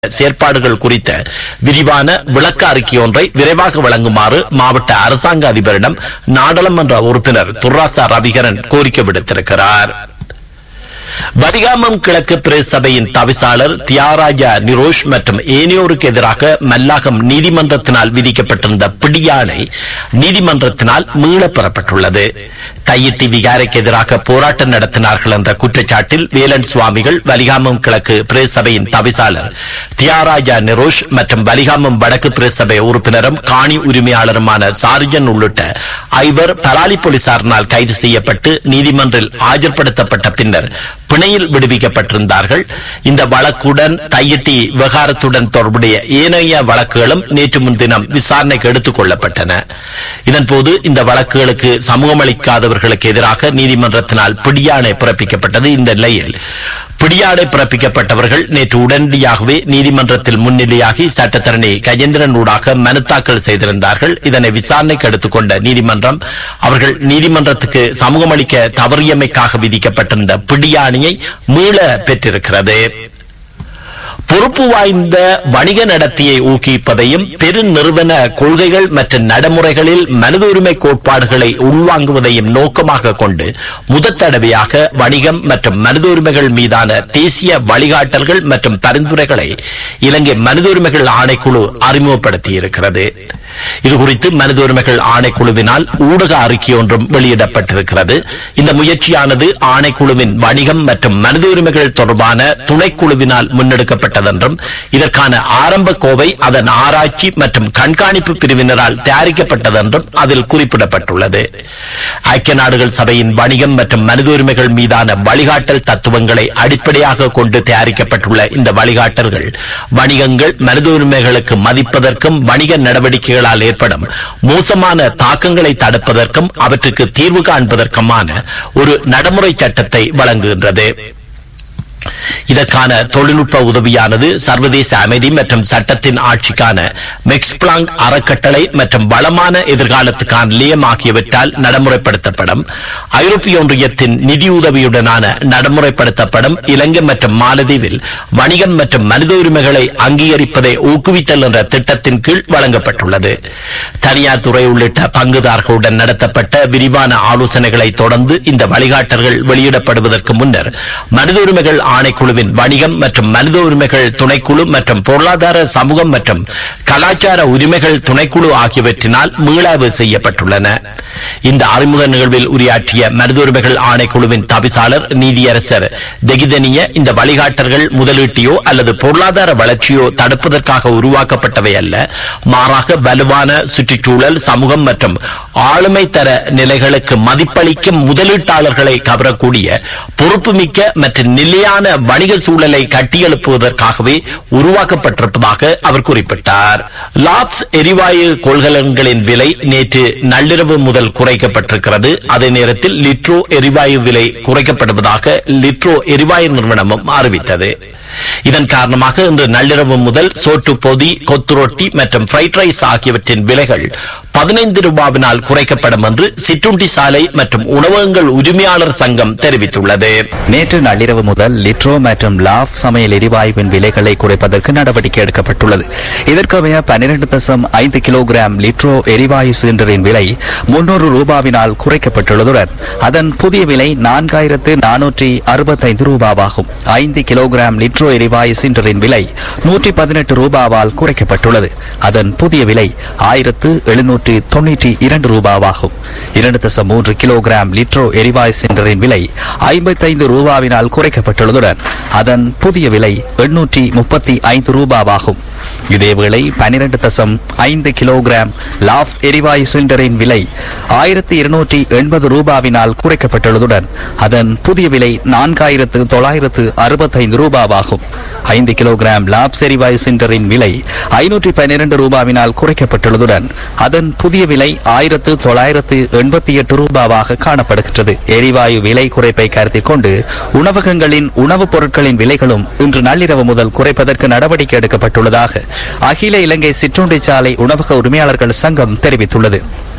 செயற்பாடுகள் குறித்த விரிவான விளக்க அறிக்கை ஒன்றை விரைவாக வழங்குமாறு மாவட்ட அரசாங்க அதிபரிடம் நாடாளுமன்ற உறுப்பினர் துர்ராசா ரவிகரன் கோரிக்கை விடுத்திருக்கிறார் பரிகாமம் கிழக்கு பிரஸ் சபையின் தவிசாளர் தியாகராஜா நிரோஷ் மற்றும் ஏனையோருக்கு எதிராக மல்லாகம் நீதிமன்றத்தினால் விதிக்கப்பட்டிருந்த பிடியாணை நீதிமன்றத்தினால் மீளப் பெறப்பட்டுள்ளது கையிட்டி விகாரைக்கு எதிராக போராட்டம் நடத்தினார்கள் என்ற குற்றச்சாட்டில் வேலன் சுவாமிகள் வலிகாமம் கிழக்கு பிரஸ் சபையின் தவிசாளர் தியாகராஜா நிரோஷ் மற்றும் வலிகாமம் வடக்கு பிரஸ் சபை உறுப்பினரும் காணி உரிமையாளருமான சார்ஜன் உள்ளிட்ட ஐவர் பலாலி போலீசாரினால் கைது செய்யப்பட்டு நீதிமன்றில் ஆஜர்படுத்தப்பட்ட பின்னர் பிணையில் விடுவிக்கப்பட்டிருந்தார்கள் இந்த வழக்குடன் தையிட்டி விவகாரத்துடன் தொடர்புடைய ஏனைய வழக்குகளும் நேற்று முன்தினம் விசாரணைக்கு எடுத்துக் கொள்ளப்பட்டன இதன்போது இந்த வழக்குகளுக்கு சமூகமளிக்காதவர்களுக்கு எதிராக நீதிமன்றத்தினால் பிடியாணை பிறப்பிக்கப்பட்டது இந்த நிலையில் பிடியாணை பிறப்பிக்கப்பட்டவர்கள் நேற்று உடனடியாகவே நீதிமன்றத்தில் முன்னிலையாகி சட்டத்தரணி கஜேந்திரன் ஊடாக மனு தாக்கல் செய்திருந்தார்கள் இதனை விசாரணைக்கு எடுத்துக்கொண்ட நீதிமன்றம் அவர்கள் நீதிமன்றத்துக்கு சமூகமளிக்க தவறியமைக்காக விதிக்கப்பட்டிருந்த பிடியாணையை மீள பெற்றிருக்கிறது பொறுப்பு வாய்ந்த வணிக நடத்தியை ஊக்குவிப்பதையும் பெருநிறுவன கொள்கைகள் மற்றும் நடைமுறைகளில் மனித உரிமை கோட்பாடுகளை உள்வாங்குவதையும் நோக்கமாக கொண்டு முதற் தடவையாக வணிகம் மற்றும் மனித உரிமைகள் மீதான தேசிய வழிகாட்டல்கள் மற்றும் பரிந்துரைகளை இலங்கை மனித உரிமைகள் ஆணைக்குழு அறிமுகப்படுத்தியிருக்கிறது இதுகுறித்து மனித உரிமைகள் ஆணைக்குழுவினால் ஊடக அறிக்கை ஒன்றும் வெளியிடப்பட்டிருக்கிறது இந்த முயற்சியானது ஆணைக்குழுவின் வணிகம் மற்றும் மனித உரிமைகள் தொடர்பான துணைக்குழுவினால் முன்னெடுக்கப்பட்டதென்றும் இதற்கான ஆரம்ப கோவை அதன் ஆராய்ச்சி மற்றும் கண்காணிப்பு பிரிவினரால் தயாரிக்கப்பட்டதென்றும் அதில் குறிப்பிடப்பட்டுள்ளது ஐக்கிய நாடுகள் சபையின் வணிகம் மற்றும் மனித உரிமைகள் மீதான வழிகாட்டல் தத்துவங்களை அடிப்படையாக கொண்டு தயாரிக்கப்பட்டுள்ள இந்த வழிகாட்டல்கள் வணிகங்கள் மனித உரிமைகளுக்கு மதிப்பதற்கும் வணிக நடவடிக்கைகளால் ஏற்படும் மோசமான தாக்கங்களை தடுப்பதற்கும் அவற்றுக்கு தீர்வு காண்பதற்குமான ஒரு நடைமுறை சட்டத்தை வழங்குகின்றது இதற்கான தொழில்நுட்ப உதவியானது சர்வதேச அமைதி மற்றும் சட்டத்தின் ஆட்சிக்கான மெக்ஸ் பிளாங்க் அறக்கட்டளை மற்றும் வளமான எதிர்காலத்துக்கான நிலையம் ஆகியவற்றால் நடைமுறைப்படுத்தப்படும் ஐரோப்பிய ஒன்றியத்தின் நிதியுதவியுடனான நடைமுறைப்படுத்தப்படும் இலங்கை மற்றும் மாலதீவில் வணிகம் மற்றும் மனித உரிமைகளை அங்கீகரிப்பதை ஊக்குவித்தல் என்ற திட்டத்தின் கீழ் வழங்கப்பட்டுள்ளது தனியார் துறை உள்ளிட்ட பங்குதாரர்களுடன் நடத்தப்பட்ட விரிவான ஆலோசனைகளை தொடர்ந்து இந்த வழிகாட்டல்கள் வெளியிடப்படுவதற்கு முன்னர் மனித உரிமைகள் ஆணைக்குழுவின் வணிகம் மற்றும் மனித உரிமைகள் துணைக்குழு மற்றும் பொருளாதார சமூகம் மற்றும் கலாச்சார உரிமைகள் துணைக்குழு ஆகியவற்றினால் மீளாய்வு செய்யப்பட்டுள்ளன இந்த அறிமுக நிகழ்வில் உரையாற்றிய மனித உரிமைகள் ஆணைக்குழுவின் தவிசாளர் நீதியரசர் தெகிதனிய இந்த வழிகாட்டல்கள் முதலீட்டையோ அல்லது பொருளாதார வளர்ச்சியோ தடுப்பதற்காக உருவாக்கப்பட்டவை அல்ல மாறாக வலுவான சுற்றுச்சூழல் சமூகம் மற்றும் ஆளுமை தர நிலைகளுக்கு மதிப்பளிக்கும் முதலீட்டாளர்களை கவரக்கூடிய பொறுப்புமிக்க மற்றும் நிலையான வணிக சூழலை கட்டியெழுப்புவதற்காகவே உருவாக்கப்பட்டிருப்பதாக அவர் குறிப்பிட்டார் லாப்ஸ் எரிவாயு கொள்கலன்களின் விலை நேற்று நள்ளிரவு முதல் குறைக்கப்பட்டிருக்கிறது அதே நேரத்தில் லிட்ரோ எரிவாயு விலை குறைக்கப்படுவதாக லிட்ரோ எரிவாயு நிறுவனமும் அறிவித்தது இதன் காரணமாக இன்று நள்ளிரவு முதல் சோட்டு பொதி கொத்து ரொட்டி மற்றும் ஃப்ரைட் ரைஸ் ஆகியவற்றின் விலைகள் பதினைந்து ரூபாவினால் குறைக்கப்படும் என்று சிற்றுண்டி சாலை மற்றும் உணவகங்கள் உரிமையாளர் சங்கம் தெரிவித்துள்ளது நேற்று நள்ளிரவு முதல் லிட்ரோ மற்றும் லாப் சமையல் எரிவாயுவின் விலைகளை குறைப்பதற்கு நடவடிக்கை எடுக்கப்பட்டுள்ளது இதற்கமைய பன்னிரண்டு தசம் ஐந்து கிலோகிராம் லிட்ரோ எரிவாயு சிலிண்டரின் விலை முன்னூறு ரூபாவினால் குறைக்கப்பட்டுள்ளதுடன் அதன் புதிய விலை நான்காயிரத்து நானூற்றி அறுபத்தைந்து ரூபாவாகும் ஐந்து கிலோகிராம் லிட்ரோ எரிவாயு சிலிண்டரின் விலை நூற்றி பதினெட்டு ரூபாவால் குறைக்கப்பட்டுள்ளது அதன் புதிய விலை ஆயிரத்து எழுநூற்றி தொன்னூற்றி இரண்டு ரூபாவாகும் இரண்டு தசம் மூன்று கிலோகிராம் லிட்ரோ எரிவாயு சிலிண்டரின் விலை ஐம்பத்தைந்து ரூபாவினால் குறைக்கப்பட்டுள்ளதுடன் அதன் புதிய விலை எண்ணூற்றி முப்பத்தி ஐந்து ரூபாவாகும் இதேவேளை பனிரெண்டு தசம் ஐந்து கிலோகிராம் லாஃப் எரிவாயு சிலிண்டரின் விலை ஆயிரத்தி இருநூற்றி எண்பது ரூபாவினால் குறைக்கப்பட்டுள்ளதுடன் அதன் புதிய விலை நான்காயிரத்து தொள்ளாயிரத்து அறுபத்தைந்து ரூபாவாகும் ஐந்து கிலோகிராம் லாப்ஸ் எரிவாயு சிலிண்டரின் விலை ஐநூற்றி பன்னிரண்டு ரூபாவினால் குறைக்கப்பட்டுள்ளதுடன் அதன் புதிய விலை ஆயிரத்து தொள்ளாயிரத்து எண்பத்தி எட்டு ரூபாவாக காணப்படுகின்றது எரிவாயு விலை குறைப்பை கருத்தில் கொண்டு உணவகங்களின் உணவுப் பொருட்களின் விலைகளும் இன்று நள்ளிரவு முதல் குறைப்பதற்கு நடவடிக்கை எடுக்கப்பட்டுள்ளதாக அகில இலங்கை சிற்றுண்டி சாலை உணவக உரிமையாளர்கள் சங்கம் தெரிவித்துள்ளது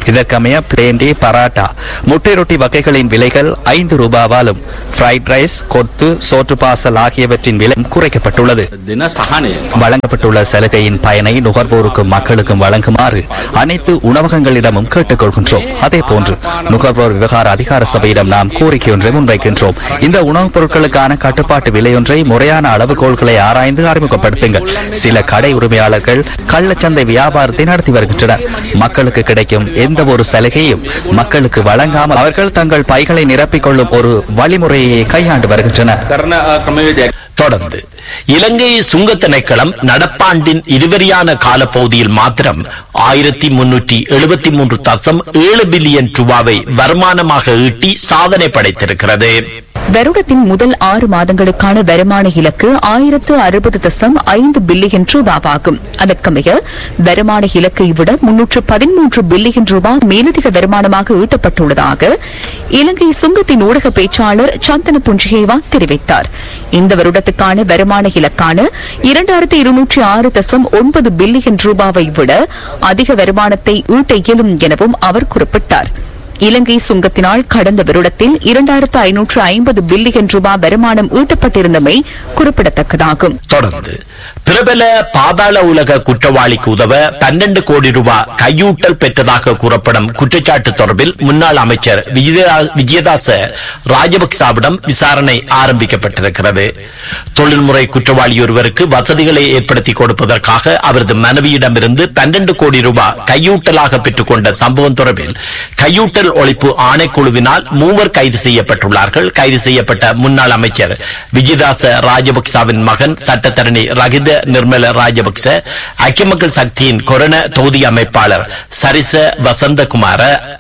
இதற்கமைய பிளேண்டி பராட்டா முட்டை ரொட்டி வகைகளின் விலைகள் ஐந்து ரூபாவாலும் ஃப்ரைட் ரைஸ் கொத்து சோற்று பாசல் ஆகியவற்றின் விலை குறைக்கப்பட்டுள்ளது දෙන සහනය வழங்கப்பட்டுள்ள சலுகையின் பயனை நுகர்வோருக்கும் மக்களுக்கும் வழங்குமாறு அனைத்து உணவகங்களிடமும் கேட்டுக்கொள்கின்றோம் அதே போன்று நுகர்வோர் விவகார அதிகார சபையிடம் நாம் கோரிக்கை ஒன்றை முன்வைக்கின்றோம் இந்த உணவுப் பொருட்களுக்கான கட்டுப்பாட்டு விலையொன்றை முறையான அளவுகோல்களை ஆராய்ந்து அறிமுகப்படுத்துங்கள் சில கடை உரிமையாளர்கள் கள்ளச்சந்தை வியாபாரத்தை நடத்தி வருகின்றனர் மக்களுக்கு கிடைக்கும் எந்த ஒரு சலுகையும் மக்களுக்கு வழங்காமல் அவர்கள் தங்கள் பைகளை நிரப்பிக் கொள்ளும் ஒரு வழிமுறையை கையாண்டு வருகின்றனர் කරන ක්‍රමවේදයක් தொடர்ந்து இலங்கை சுங்க திணைக்களம் நடப்பாண்டின் இருவரியான காலப்பகுதியில் மாத்திரம் ஆயிரத்தி முன்னூற்றி எழுபத்தி மூன்று தசம் ஏழு பில்லியன் ரூபாவை வருமானமாக ஈட்டி சாதனை படைத்திருக்கிறது வருடத்தின் முதல் ஆறு மாதங்களுக்கான வருமான இலக்கு ஆயிரத்து அறுபது தசம் ஐந்து பில்லியன் ரூபாவாகும் அதற்கமைய வருமான இலக்கை விட முன்னூற்று பதிமூன்று பில்லியன் ரூபாய் மேலதிக வருமானமாக ஈட்டப்பட்டுள்ளதாக இலங்கை சுங்கத்தின் ஊடக பேச்சாளர் சந்தன புஞ்சகேவா தெரிவித்தார் இந்த வருடத்துக்கான வருமான இலக்கான இரண்டாயிரத்து இருநூற்றி ஆறு தசம் ஒன்பது பில்லியன் ரூபாவை விட அதிக வருமானத்தை ஈட்ட இயலும் எனவும் அவர் குறிப்பிட்டார் இலங்கை சுங்கத்தினால் கடந்த வருடத்தில் இரண்டாயிரத்து ஐநூற்று ஐம்பது பில்லியன் ரூபாய் வருமானம் ஈட்டப்பட்டிருந்தமை குறிப்பிடத்தக்கதாகும் தொடர்ந்து பிரபல பாதாள உலக குற்றவாளிக்கு உதவ பன்னெண்டு கோடி ரூபாய் கையூட்டல் பெற்றதாக கூறப்படும் குற்றச்சாட்டு தொடர்பில் முன்னாள் அமைச்சர் விஜயதா- விஜயதாச ராஜபக்சாவிடம் விசாரணை ஆரம்பிக்கப்பட்டிருக்கிறது தொழில்முறை குற்றவாளி ஒருவருக்கு வசதிகளை ஏற்படுத்தி கொடுப்பதற்காக அவரது மனைவியிடமிருந்து பன்னெண்டு கோடி ரூபாய் கையூட்டலாக பெற்றுக்கொண்ட சம்பவம் தொடர்பில் கையூட்டல் ஒழிப்பு ஆணைக்குழுவினால் மூவர் கைது செய்யப்பட்டுள்ளார்கள் கைது செய்யப்பட்ட முன்னாள் அமைச்சர் விஜயதாச ராஜபக்சாவின் மகன் சட்டத்தரணி ரகித நிர்மல ராஜபக்ச ஐக்கிய மக்கள் சக்தியின் கொரோனா தொகுதி அமைப்பாளர் சரிச வசந்தகுமார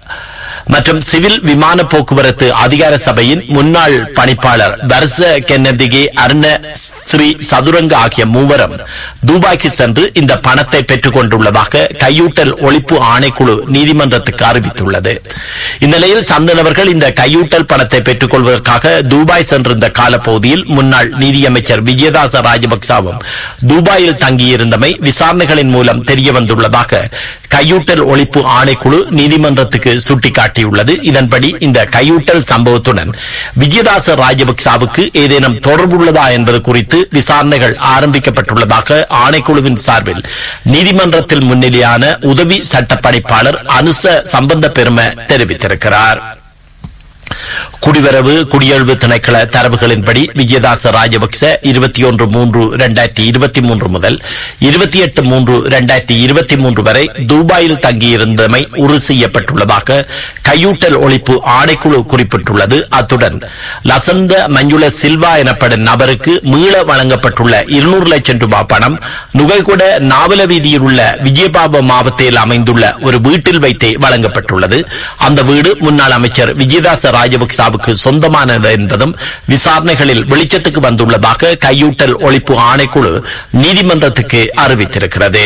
மற்றும் சிவில் விமான போக்குவரத்து அதிகார சபையின் முன்னாள் பணிப்பாளர் வருஷ கென்னதிகே அருண ஸ்ரீ சதுரங்க ஆகிய மூவரும் துபாய்க்கு சென்று இந்த பணத்தை பெற்றுக் கொண்டுள்ளதாக கையூட்டல் ஒழிப்பு ஆணைக்குழு நீதிமன்றத்துக்கு அறிவித்துள்ளது இந்நிலையில் சந்தனவர்கள் இந்த கையூட்டல் பணத்தை பெற்றுக் கொள்வதற்காக துபாய் சென்றிருந்த காலப்பகுதியில் முன்னாள் நீதியமைச்சர் விஜயதாச ராஜபக்சாவும் துபாயில் தங்கியிருந்தமை விசாரணைகளின் மூலம் தெரிய வந்துள்ளதாக கையூட்டல் ஒழிப்பு ஆணைக்குழு நீதிமன்றத்துக்கு சுட்டிக்காட்டியுள்ளது இதன்படி இந்த கையூட்டல் சம்பவத்துடன் விஜயதாச ராஜபக்சாவுக்கு ஏதேனும் தொடர்புள்ளதா என்பது குறித்து விசாரணைகள் ஆரம்பிக்கப்பட்டுள்ளதாக ஆணைக்குழுவின் சார்பில் நீதிமன்றத்தில் முன்னிலையான உதவி சட்டப்படைப்பாளர் அனுச சம்பந்த பெரும தெரிவித்திருக்கிறார் குடிவரவு குடியேழ்வு திணைக்கள தரவுகளின்படி விஜயதாச ராஜபக்ச இருபத்தி ஒன்று மூன்று இரண்டாயிரத்தி இருபத்தி மூன்று முதல் இருபத்தி எட்டு மூன்று இரண்டாயிரத்தி இருபத்தி மூன்று வரை துபாயில் தங்கியிருந்தமை உறுதி செய்யப்பட்டுள்ளதாக கையூட்டல் ஒழிப்பு ஆணைக்குழு குறிப்பிட்டுள்ளது அத்துடன் லசந்த மஞ்சுள சில்வா எனப்படும் நபருக்கு மீள வழங்கப்பட்டுள்ள இருநூறு லட்சம் ரூபாய் பணம் நுகைகுட நாவல வீதியில் உள்ள விஜயபாப மாவட்டத்தில் அமைந்துள்ள ஒரு வீட்டில் வைத்தே வழங்கப்பட்டுள்ளது அந்த வீடு முன்னாள் அமைச்சர் விஜயதாச ராஜபக்சாவுக்கு சொந்தமானது என்பதும் விசாரணைகளில் வெளிச்சத்துக்கு வந்துள்ளதாக கையூட்டல் ஒழிப்பு ஆணைக்குழு நீதிமன்றத்துக்கு அறிவித்திருக்கிறது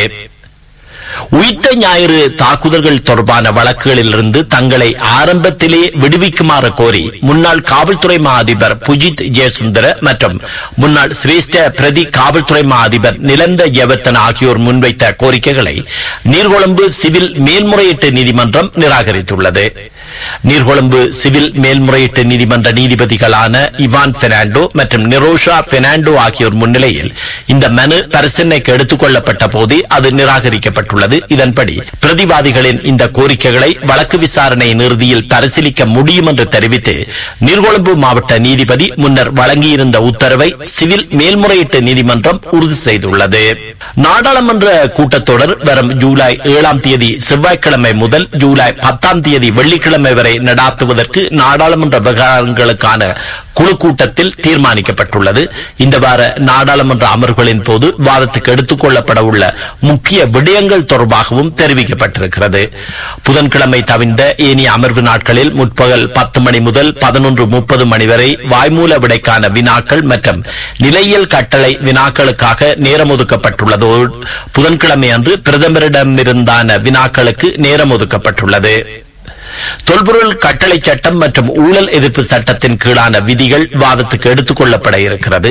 உயிர்த்த ஞாயிறு தாக்குதல்கள் தொடர்பான வழக்குகளிலிருந்து தங்களை ஆரம்பத்திலே விடுவிக்குமாறு கோரி முன்னாள் காவல்துறை மா அதிபர் புஜித் ஜெயசுந்தர மற்றும் முன்னாள் சிரேஷ்ட பிரதி காவல்துறை மா அதிபர் நிலந்த ஜெயவர்த்தன் ஆகியோர் முன்வைத்த கோரிக்கைகளை நீர்கொழும்பு சிவில் மேல்முறையீட்டு நீதிமன்றம் நிராகரித்துள்ளது நீர்கொழும்பு சிவில் மேல்முறையீட்டு நீதிமன்ற நீதிபதிகளான இவான் பெர்னாண்டோ மற்றும் நிரோஷா பெர்னாண்டோ ஆகியோர் முன்னிலையில் இந்த மனு பரிசீலனைக்கு எடுத்துக் கொள்ளப்பட்ட போது அது நிராகரிக்கப்பட்டுள்ளது இதன்படி பிரதிவாதிகளின் இந்த கோரிக்கைகளை வழக்கு விசாரணையின் இறுதியில் பரிசீலிக்க முடியும் என்று தெரிவித்து நீர்கொழும்பு மாவட்ட நீதிபதி முன்னர் வழங்கியிருந்த உத்தரவை சிவில் மேல்முறையீட்டு நீதிமன்றம் உறுதி செய்துள்ளது நாடாளுமன்ற கூட்டத்தொடர் வரும் ஜூலை ஏழாம் தேதி செவ்வாய்க்கிழமை முதல் ஜூலை பத்தாம் தேதி வெள்ளிக்கிழமை வரை நடாத்துவதற்கு நாடாளுமன்ற விவகாரங்களுக்கான குழு கூட்டத்தில் தீர்மானிக்கப்பட்டுள்ளது இந்த வார நாடாளுமன்ற அமர்வுகளின் போது வாதத்துக்கு எடுத்துக் கொள்ளப்பட உள்ள முக்கிய விடயங்கள் தொடர்பாகவும் தெரிவிக்கப்பட்டிருக்கிறது புதன்கிழமை தவிர்ந்த ஏனைய அமர்வு நாட்களில் முற்பகல் பத்து மணி முதல் பதினொன்று முப்பது மணி வரை வாய்மூல விடைக்கான வினாக்கள் மற்றும் நிலையியல் கட்டளை வினாக்களுக்காக நேரம் ஒதுக்கப்பட்டுள்ளதோடு புதன்கிழமை அன்று பிரதமரிடமிருந்தான வினாக்களுக்கு நேரம் ஒதுக்கப்பட்டுள்ளது தொல்பொருள் கட்டளை சட்டம் மற்றும் ஊழல் எதிர்ப்பு சட்டத்தின் கீழான விதிகள் வாதத்துக்கு எடுத்துக் கொள்ளப்பட இருக்கிறது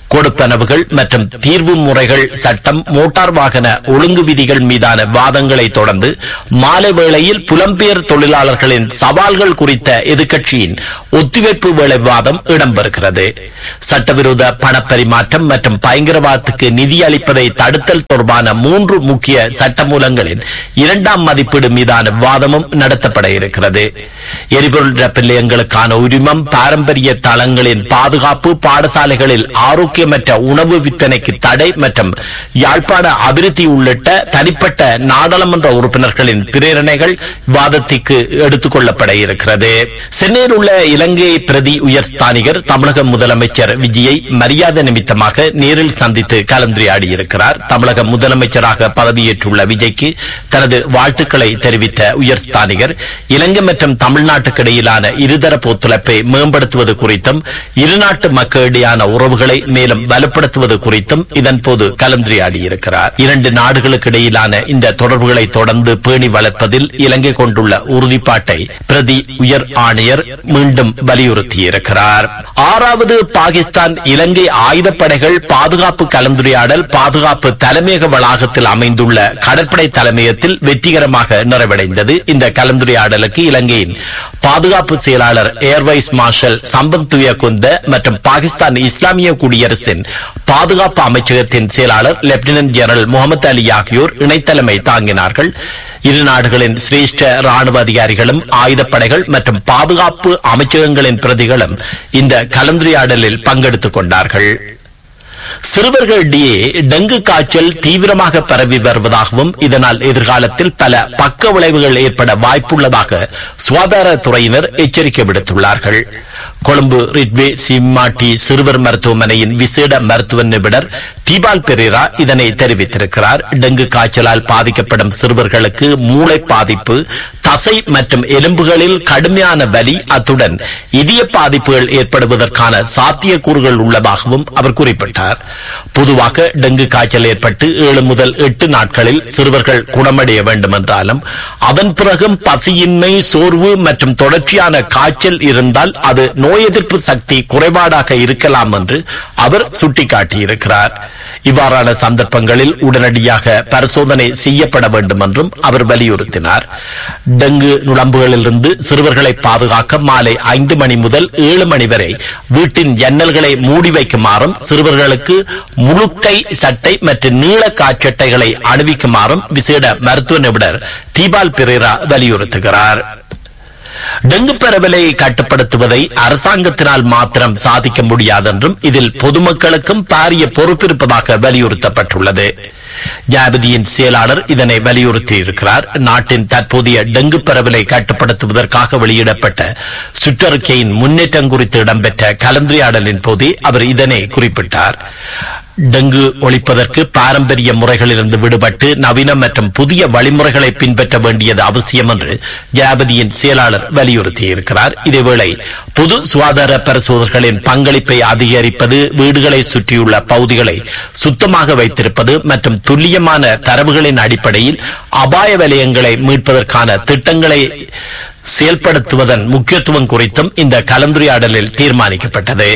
கொடுப்பனவுகள் மற்றும் தீர்வு முறைகள் சட்டம் மோட்டார் வாகன ஒழுங்கு விதிகள் மீதான வாதங்களை தொடர்ந்து மாலை வேளையில் புலம்பெயர் தொழிலாளர்களின் சவால்கள் குறித்த எதிர்க்கட்சியின் ஒத்திவைப்பு வேலை வாதம் இடம்பெறுகிறது சட்டவிரோத பணப்பரிமாற்றம் மற்றும் பயங்கரவாதத்துக்கு நிதி அளிப்பதை தடுத்தல் தொடர்பான மூன்று முக்கிய சட்டமூலங்களின் இரண்டாம் மதிப்பீடு மீதான வாதமும் நடத்தப்பட இருக்கிறது எரிபொருள் நிலையங்களுக்கான உரிமம் பாரம்பரிய தளங்களின் பாதுகாப்பு பாடசாலைகளில் ஆரோக்கியமற்ற உணவு விற்பனைக்கு தடை மற்றும் யாழ்ப்பாண அபிவிருத்தி உள்ளிட்ட தனிப்பட்ட நாடாளுமன்ற உறுப்பினர்களின் பிரேரணைகள் வாதத்திற்கு எடுத்துக் கொள்ளப்பட இருக்கிறது சென்னையில் உள்ள இலங்கை பிரதி உயர்ஸ்தானிகர் தமிழக முதலமைச்சர் விஜயை மரியாதை நிமித்தமாக நேரில் சந்தித்து கலந்துரையாடியிருக்கிறார் தமிழக முதலமைச்சராக பதவியேற்றுள்ள விஜய்க்கு தனது வாழ்த்துக்களை தெரிவித்த உயர்ஸ்தானிகர் இலங்கை மற்றும் தமிழ்நாட்டுக்கு இடையிலான இருதரப்பு ஒத்துழைப்பை மேம்படுத்துவது குறித்தும் இருநாட்டு மக்களிடையான உறவுகளை மேலும் வலுப்படுத்துவது குறித்தும் இதன்போது கலந்துரையாடியிருக்கிறார் இரண்டு நாடுகளுக்கு இடையிலான இந்த தொடர்புகளை தொடர்ந்து பேணி வளர்ப்பதில் இலங்கை கொண்டுள்ள உறுதிப்பாட்டை பிரதி உயர் ஆணையர் மீண்டும் வலியுறுத்தியிருக்கிறார் ஆறாவது பாகிஸ்தான் இலங்கை ஆயுதப்படைகள் பாதுகாப்பு கலந்துரையாடல் பாதுகாப்பு தலைமையக வளாகத்தில் அமைந்துள்ள கடற்படை தலைமையகத்தில் வெற்றிகரமாக நிறைவடைந்தது இந்த கலந்துரையாடலுக்கு இலங்கையின் பாதுகாப்பு செயலாளர் ஏர்வைஸ் மார்ஷல் சம்பத் துயகுந்த மற்றும் பாகிஸ்தான் இஸ்லாமிய குடியரசின் பாதுகாப்பு அமைச்சகத்தின் செயலாளர் லெப்டினன்ட் ஜெனரல் முகமது அலி ஆகியோர் இணைத்தலைமை தாங்கினார்கள் இரு நாடுகளின் சிரேஷ்ட ராணுவ அதிகாரிகளும் ஆயுதப்படைகள் மற்றும் பாதுகாப்பு அமைச்சகங்களின் பிரதிகளும் இந்த கலந்துரையாடலில் பங்கெடுத்துக் கொண்டார்கள் சிறுவர்களிடையே டெங்கு காய்ச்சல் தீவிரமாக பரவி வருவதாகவும் இதனால் எதிர்காலத்தில் பல பக்க விளைவுகள் ஏற்பட வாய்ப்புள்ளதாக சுகாதாரத்துறையினர் எச்சரிக்கை விடுத்துள்ளார்கள் கொழும்பு ரிட்வே சிம்மாட்டி சிறுவர் மருத்துவமனையின் விசேட மருத்துவ நிபுணர் தீபால் பெரேரா இதனை தெரிவித்திருக்கிறார் டெங்கு காய்ச்சலால் பாதிக்கப்படும் சிறுவர்களுக்கு மூளை பாதிப்பு தசை மற்றும் எலும்புகளில் கடுமையான வலி அத்துடன் இதய பாதிப்புகள் ஏற்படுவதற்கான சாத்தியக்கூறுகள் உள்ளதாகவும் அவர் குறிப்பிட்டார் பொதுவாக டெங்கு காய்ச்சல் ஏற்பட்டு ஏழு முதல் எட்டு நாட்களில் சிறுவர்கள் குணமடைய வேண்டும் என்றாலும் அதன் பிறகும் பசியின்மை சோர்வு மற்றும் தொடர்ச்சியான காய்ச்சல் இருந்தால் அது நோய் எதிர்ப்பு சக்தி குறைபாடாக இருக்கலாம் என்று அவர் சுட்டிக்காட்டியிருக்கிறார் இவ்வாறான சந்தர்ப்பங்களில் உடனடியாக பரிசோதனை செய்யப்பட வேண்டும் என்றும் அவர் வலியுறுத்தினார் டெங்கு நுழம்புகளிலிருந்து சிறுவர்களை பாதுகாக்க மாலை ஐந்து மணி முதல் ஏழு மணி வரை வீட்டின் ஜன்னல்களை மூடி வைக்குமாறும் சிறுவர்களுக்கு முழுக்கை சட்டை மற்றும் நீள காச்சட்டைகளை அணிவிக்குமாறும் விசேட மருத்துவ நிபுணர் தீபால் பிரேரா வலியுறுத்துகிறார் டெங்கு பரவலை கட்டுப்படுத்துவதை அரசாங்கத்தினால் மாத்திரம் சாதிக்க முடியாதென்றும் இதில் பொதுமக்களுக்கும் பாரிய பொறுப்பிருப்பதாக வலியுறுத்தப்பட்டுள்ளது ஜாபதியின் செயலாளர் இதனை வலியுறுத்தி இருக்கிறார் நாட்டின் தற்போதைய டெங்கு பரவலை கட்டுப்படுத்துவதற்காக வெளியிடப்பட்ட சுற்றறிக்கையின் முன்னேற்றம் குறித்து இடம்பெற்ற கலந்துரையாடலின் போதே அவர் இதனை குறிப்பிட்டார் டெங்கு ஒழிப்பதற்கு பாரம்பரிய முறைகளிலிருந்து விடுபட்டு நவீன மற்றும் புதிய வழிமுறைகளை பின்பற்ற வேண்டியது அவசியம் என்று ஜனாபதியின் செயலாளர் வலியுறுத்தியிருக்கிறார் இதேவேளை பொது சுகாதார பரிசோதனைகளின் பங்களிப்பை அதிகரிப்பது வீடுகளை சுற்றியுள்ள பகுதிகளை சுத்தமாக வைத்திருப்பது மற்றும் துல்லியமான தரவுகளின் அடிப்படையில் அபாய வலயங்களை மீட்பதற்கான திட்டங்களை செயல்படுத்துவதன் முக்கியத்துவம் குறித்தும் இந்த கலந்துரையாடலில் தீர்மானிக்கப்பட்டது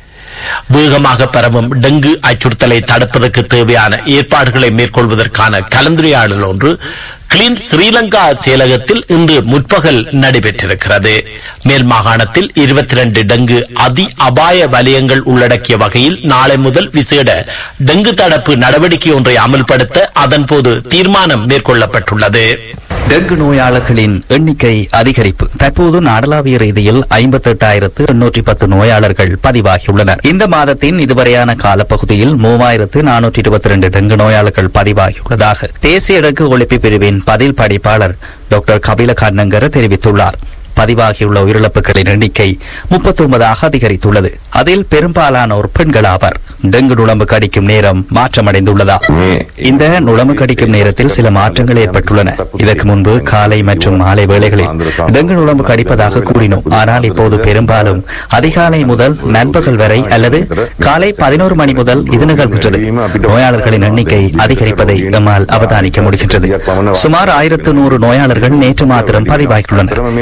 வேகமாக பரவும் டெங்கு அச்சுறுத்தலை தடுப்பதற்கு தேவையான ஏற்பாடுகளை மேற்கொள்வதற்கான கலந்துரையாடல் ஒன்று கிளீன் ஸ்ரீலங்கா செயலகத்தில் இன்று முற்பகல் நடைபெற்றிருக்கிறது மேல் மாகாணத்தில் இருபத்தி ரெண்டு டெங்கு அதி அபாய வலயங்கள் உள்ளடக்கிய வகையில் நாளை முதல் விசேட டெங்கு தடுப்பு நடவடிக்கை ஒன்றை அமல்படுத்த அதன்போது தீர்மானம் மேற்கொள்ளப்பட்டுள்ளது டெங்கு நோயாளர்களின் எண்ணிக்கை அதிகரிப்பு தற்போது நாடளாவிய ரீதியில் ஐம்பத்தி எட்டாயிரத்து எண்ணூற்றி பத்து நோயாளர்கள் பதிவாகியுள்ளனர் இந்த மாதத்தின் இதுவரையான காலப்பகுதியில் மூவாயிரத்து நானூற்றி இருபத்தி ரெண்டு டெங்கு நோயாளர்கள் பதிவாகியுள்ளதாக தேசிய டெங்கு ஒழிப்பு பிரிவின் பதில் படிப்பாளர் டாக்டர் கபில கண்ணங்கர தெரிவித்துள்ளார் பதிவாகியுள்ள உயிரிழப்புகளின் எண்ணிக்கை முப்பத்தி ஒன்பதாக அதிகரித்துள்ளது அதில் பெரும்பாலானோர் பெண்கள் ஆவர் டெங்கு நுழம்பு கடிக்கும் நேரம் மாற்றமடைந்துள்ளதா இந்த நுழம்பு கடிக்கும் நேரத்தில் சில மாற்றங்கள் ஏற்பட்டுள்ளன இதற்கு முன்பு காலை மற்றும் மாலை வேளைகளில் டெங்கு நுழம்பு கடிப்பதாக கூறினோம் ஆனால் இப்போது பெரும்பாலும் அதிகாலை முதல் நண்பகல் வரை அல்லது காலை பதினோரு மணி முதல் இது நிகழ்கின்றது நோயாளர்களின் எண்ணிக்கை அதிகரிப்பதை நம்மால் அவதானிக்க முடிகின்றது சுமார் ஆயிரத்து நூறு நோயாளர்கள் நேற்று மாத்திரம் பதிவாகியுள்ளனர் எனவே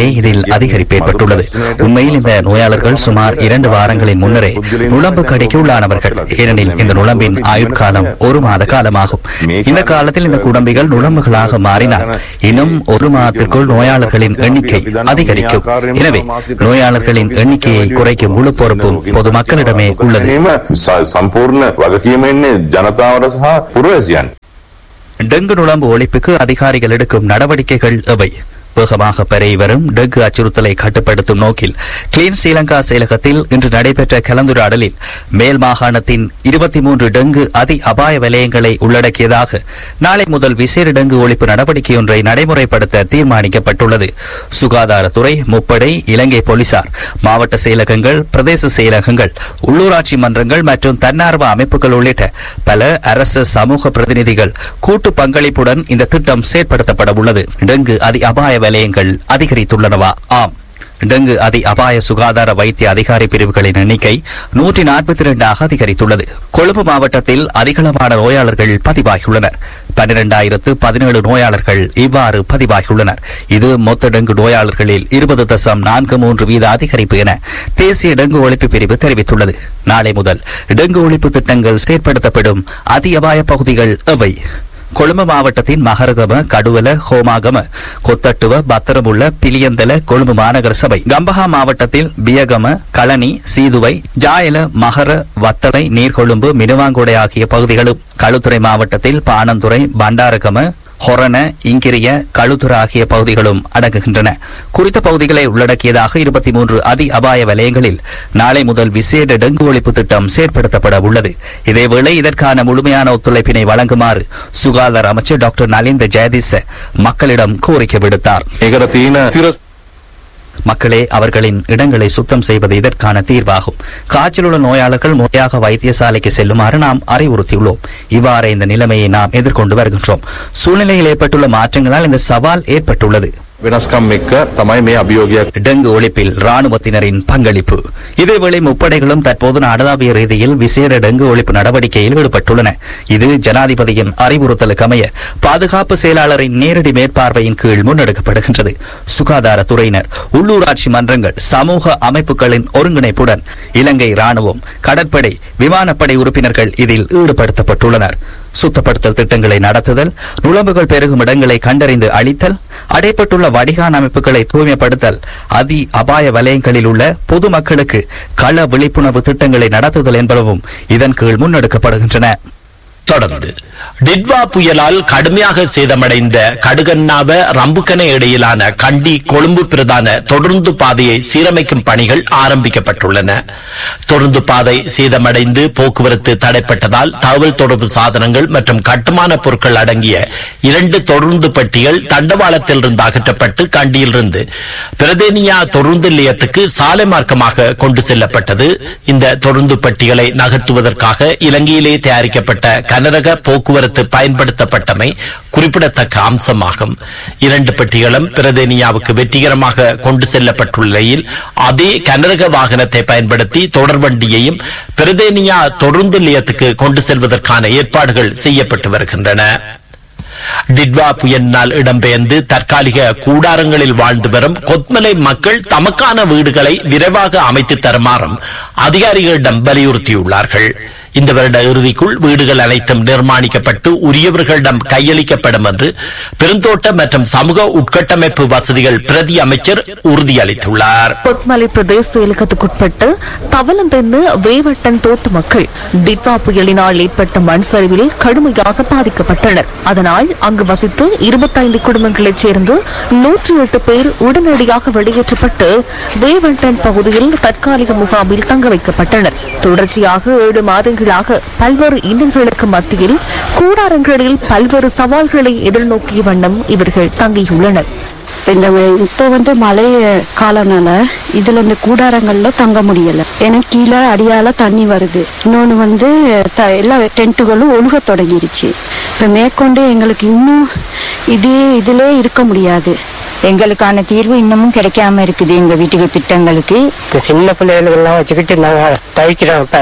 இதில் அதிகரிப்பு ஏற்பட்டுள்ளது உண்மையில் இந்த நோயாளர்கள் சுமார் இரண்டு வாரங்களின் முன்னரே நுழம்பு கடிக்கு உள்ளானவர்கள் ஏனெனில் இந்த நுழம்பின் ஆயுட்காலம் ஒரு மாத காலமாகும் இந்த காலத்தில் இந்த குடம்பிகள் நுழம்புகளாக மாறினால் இன்னும் ஒரு மாதத்திற்குள் நோயாளர்களின் எண்ணிக்கை அதிகரிக்கும் எனவே நோயாளர்களின் எண்ணிக்கையை குறைக்கும் முழு பொறுப்பும் பொதுமக்களிடமே உள்ளது එහෙම ස- සම්පූර්ණ වගකීම එන්නේ ජනතාවට සහ පුරවැසියන්. டெங்கு நுழம்பு ஒழிப்புக்கு அதிகாரிகள் எடுக்கும் நடவடிக்கைகள் எவை வேகமாக பரவி வரும் டெங்கு அச்சுறுத்தலை கட்டுப்படுத்தும் நோக்கில் கிளீன் ஸ்ரீலங்கா செயலகத்தில் இன்று நடைபெற்ற கலந்துரையாடலில் மேல் மாகாணத்தின் இருபத்தி மூன்று டெங்கு அதி அபாய வலயங்களை உள்ளடக்கியதாக நாளை முதல் விசேட டெங்கு ஒழிப்பு நடவடிக்கை ஒன்றை நடைமுறைப்படுத்த தீர்மானிக்கப்பட்டுள்ளது சுகாதாரத்துறை முப்படை இலங்கை போலீசார் மாவட்ட செயலகங்கள் பிரதேச செயலகங்கள் உள்ளூராட்சி மன்றங்கள் மற்றும் தன்னார்வ அமைப்புகள் உள்ளிட்ட பல அரசு சமூக பிரதிநிதிகள் கூட்டு பங்களிப்புடன் இந்த திட்டம் செயற்படுத்தப்பட உள்ளது டெங்கு அதி அபாய வலயங்கள் அதிகரித்துள்ளனவா ஆம் டெங்கு அதி அபாய சுகாதார வைத்திய அதிகாரி பிரிவுகளின் எண்ணிக்கை நூற்றி நாற்பத்தி இரண்டாக அதிகரித்துள்ளது கொழும்பு மாவட்டத்தில் அதிகளவான நோயாளர்கள் பதிவாகியுள்ளனர் பன்னிரண்டாயிரத்து பதினேழு நோயாளர்கள் இவ்வாறு பதிவாகியுள்ளனர் இது மொத்த டெங்கு நோயாளர்களில் இருபது தசம் நான்கு மூன்று வீத அதிகரிப்பு என தேசிய டெங்கு ஒழிப்பு பிரிவு தெரிவித்துள்ளது நாளை முதல் டெங்கு ஒழிப்பு திட்டங்கள் செயற்படுத்தப்படும் அதி அபாய பகுதிகள் எவை கொழும்பு மாவட்டத்தின் மகரகம கடுவல ஹோமாகம கொத்தட்டுவ பத்திரமுள்ள பிலியந்தல கொழும்பு மாநகர சபை கம்பஹா மாவட்டத்தில் பியகம களனி சீதுவை ஜாயல மகர வத்தளை நீர்கொழும்பு மினுவாங்குடை ஆகிய பகுதிகளும் களுத்துறை மாவட்டத்தில் பாணந்துறை பண்டாரகம ஹொரண இங்கிரிய களுத்துறை ஆகிய பகுதிகளும் அடங்குகின்றன குறித்த பகுதிகளை உள்ளடக்கியதாக இருபத்தி மூன்று அதி அபாய வலயங்களில் நாளை முதல் விசேட டெங்கு ஒழிப்பு திட்டம் செயற்படுத்தப்பட உள்ளது இதேவேளை இதற்கான முழுமையான ஒத்துழைப்பினை வழங்குமாறு சுகாதார அமைச்சர் டாக்டர் நலிந்த ஜெயதிச மக்களிடம் கோரிக்கை விடுத்தார் ඒකට තියෙන සිර மக்களே அவர்களின் இடங்களை சுத்தம் செய்வது இதற்கான தீர்வாகும் காய்ச்சலுள்ள நோயாளர்கள் முறையாக வைத்தியசாலைக்கு செல்லுமாறு நாம் அறிவுறுத்தியுள்ளோம் இவ்வாறு இந்த நிலைமையை நாம் எதிர்கொண்டு வருகின்றோம் சூழ்நிலையில் ஏற்பட்டுள்ள மாற்றங்களால் இந்த சவால் ஏற்பட்டுள்ளது වෙනස්කම් එක්ක තමයි මේ අභියෝගයක් டெங்கு ஒழிப்பில் ராணுவத்தினரின் பங்களிப்பு இதேவேளை முப்படைகளும் தற்போது நாடளாவிய ரீதியில் விசேட டெங்கு ஒழிப்பு நடவடிக்கையில் ஈடுபட்டுள்ளன இது ஜனாதிபதியின் அறிவுறுத்தலுக்கு அமைய பாதுகாப்பு செயலாளரின் நேரடி மேற்பார்வையின் கீழ் முன்னெடுக்கப்படுகின்றது சுகாதாரத்துறையினர் உள்ளூராட்சி மன்றங்கள் சமூக அமைப்புகளின் ஒருங்கிணைப்புடன் இலங்கை ராணுவம் கடற்படை விமானப்படை உறுப்பினர்கள் இதில் ஈடுபடுத்தப்பட்டுள்ளனர் சுத்தப்படுத்தல் திட்டங்களை நடத்துதல் நுழம்புகள் பெருகும் இடங்களை கண்டறிந்து அழித்தல் அடைப்பட்டுள்ள வடிகான் அமைப்புகளை தூய்மைப்படுத்தல் அதி அபாய வலயங்களில் உள்ள பொதுமக்களுக்கு கள விழிப்புணர்வு திட்டங்களை நடத்துதல் என்பனவும் இதன் கீழ் முன்னெடுக்கப்படுகின்றன தொடர்ந்து டிட்வா புயலால் கடுமையாக சேதமடைந்த கடுகண்ணாவ ரம்புக்கனை இடையிலான கண்டி கொழும்பு பிரதான தொடர்ந்து பாதையை சீரமைக்கும் பணிகள் ஆரம்பிக்கப்பட்டுள்ளன தொடர்ந்து பாதை சேதமடைந்து போக்குவரத்து தடைப்பட்டதால் தகவல் தொடர்பு சாதனங்கள் மற்றும் கட்டுமான பொருட்கள் அடங்கிய இரண்டு தொடர்ந்து பட்டிகள் தண்டவாளத்திலிருந்து அகற்றப்பட்டு கண்டியிலிருந்து பிரதேனியா தொடர்ந்து நிலையத்துக்கு சாலை மார்க்கமாக கொண்டு செல்லப்பட்டது இந்த தொடர்ந்து பட்டிகளை நகர்த்துவதற்காக இலங்கையிலே தயாரிக்கப்பட்ட கனரக போக்குவரத்து பயன்படுத்தப்பட்டமை குறிப்பிடத்தக்க அம்சமாகும் இரண்டு பெட்டிகளும் பிரதேனியாவுக்கு வெற்றிகரமாக கொண்டு செல்லப்பட்டுள்ள நிலையில் அதே கனரக வாகனத்தை பயன்படுத்தி தொடர்வண்டியையும் பிரதேனியா தொடர்ந்து நிலையத்துக்கு கொண்டு செல்வதற்கான ஏற்பாடுகள் செய்யப்பட்டு வருகின்றன டிட்வா புயலினால் இடம்பெயர்ந்து தற்காலிக கூடாரங்களில் வாழ்ந்து வரும் கொத்மலை மக்கள் தமக்கான வீடுகளை விரைவாக அமைத்து தருமாறும் அதிகாரிகளிடம் வலியுறுத்தியுள்ளார்கள் இந்த வருட இறுதிக்குள் வீடுகள் அனைத்தும் நிர்மாணிக்கப்பட்டு உரியவர்களிடம் கையளிக்கப்படும் என்று பெருந்தோட்ட மற்றும் சமூக உட்கட்டமைப்பு வசதிகள் பிரதி அமைச்சர் உறுதியளித்துள்ளார் கொத்மலை பிரதேச செயலகத்துக்குட்பட்ட தவலம்பெண்ணு வேவட்டன் தோட்ட மக்கள் டிட்வா புயலினால் ஏற்பட்ட மண் சரிவில் கடுமையாக பாதிக்கப்பட்டனர் அதனால் அங்கு வசித்து இருபத்தைந்து குடும்பங்களைச் சேர்ந்து நூற்றி எட்டு பேர் உடனடியாக வெளியேற்றப்பட்டு வேவட்டன் பகுதியில் தற்காலிக முகாமில் தங்க வைக்கப்பட்டனர் தொடர்ச்சியாக ஏழு மாதங்களாக பல்வேறு இன்னல்களுக்கு மத்தியில் கூடாரங்களில் பல்வேறு சவால்களை எதிர்நோக்கிய வண்ணம் இவர்கள் தங்கியுள்ளனர் இந்த இப்போ வந்து மழை காலனால இதுல இந்த கூடாரங்கள்ல தங்க முடியல ஏன்னா கீழே அடியால தண்ணி வருது இன்னொன்னு வந்து த- எல்லா டென்ட்டுகளும் ஒழுக தொடங்கிருச்சு இப்ப மேற்கொண்டு எங்களுக்கு இன்னும் இதே இதிலே இருக்க முடியாது எங்களுக்கான தீர்வு இன்னமும் கிடைக்காம இருக்குது எங்க வீட்டுக்கு திட்டங்களுக்கு இந்த சின்ன பிள்ளைகளெல்லாம் வச்சுக்கிட்டு நாங்கள் தவிக்கிறோம் இப்போ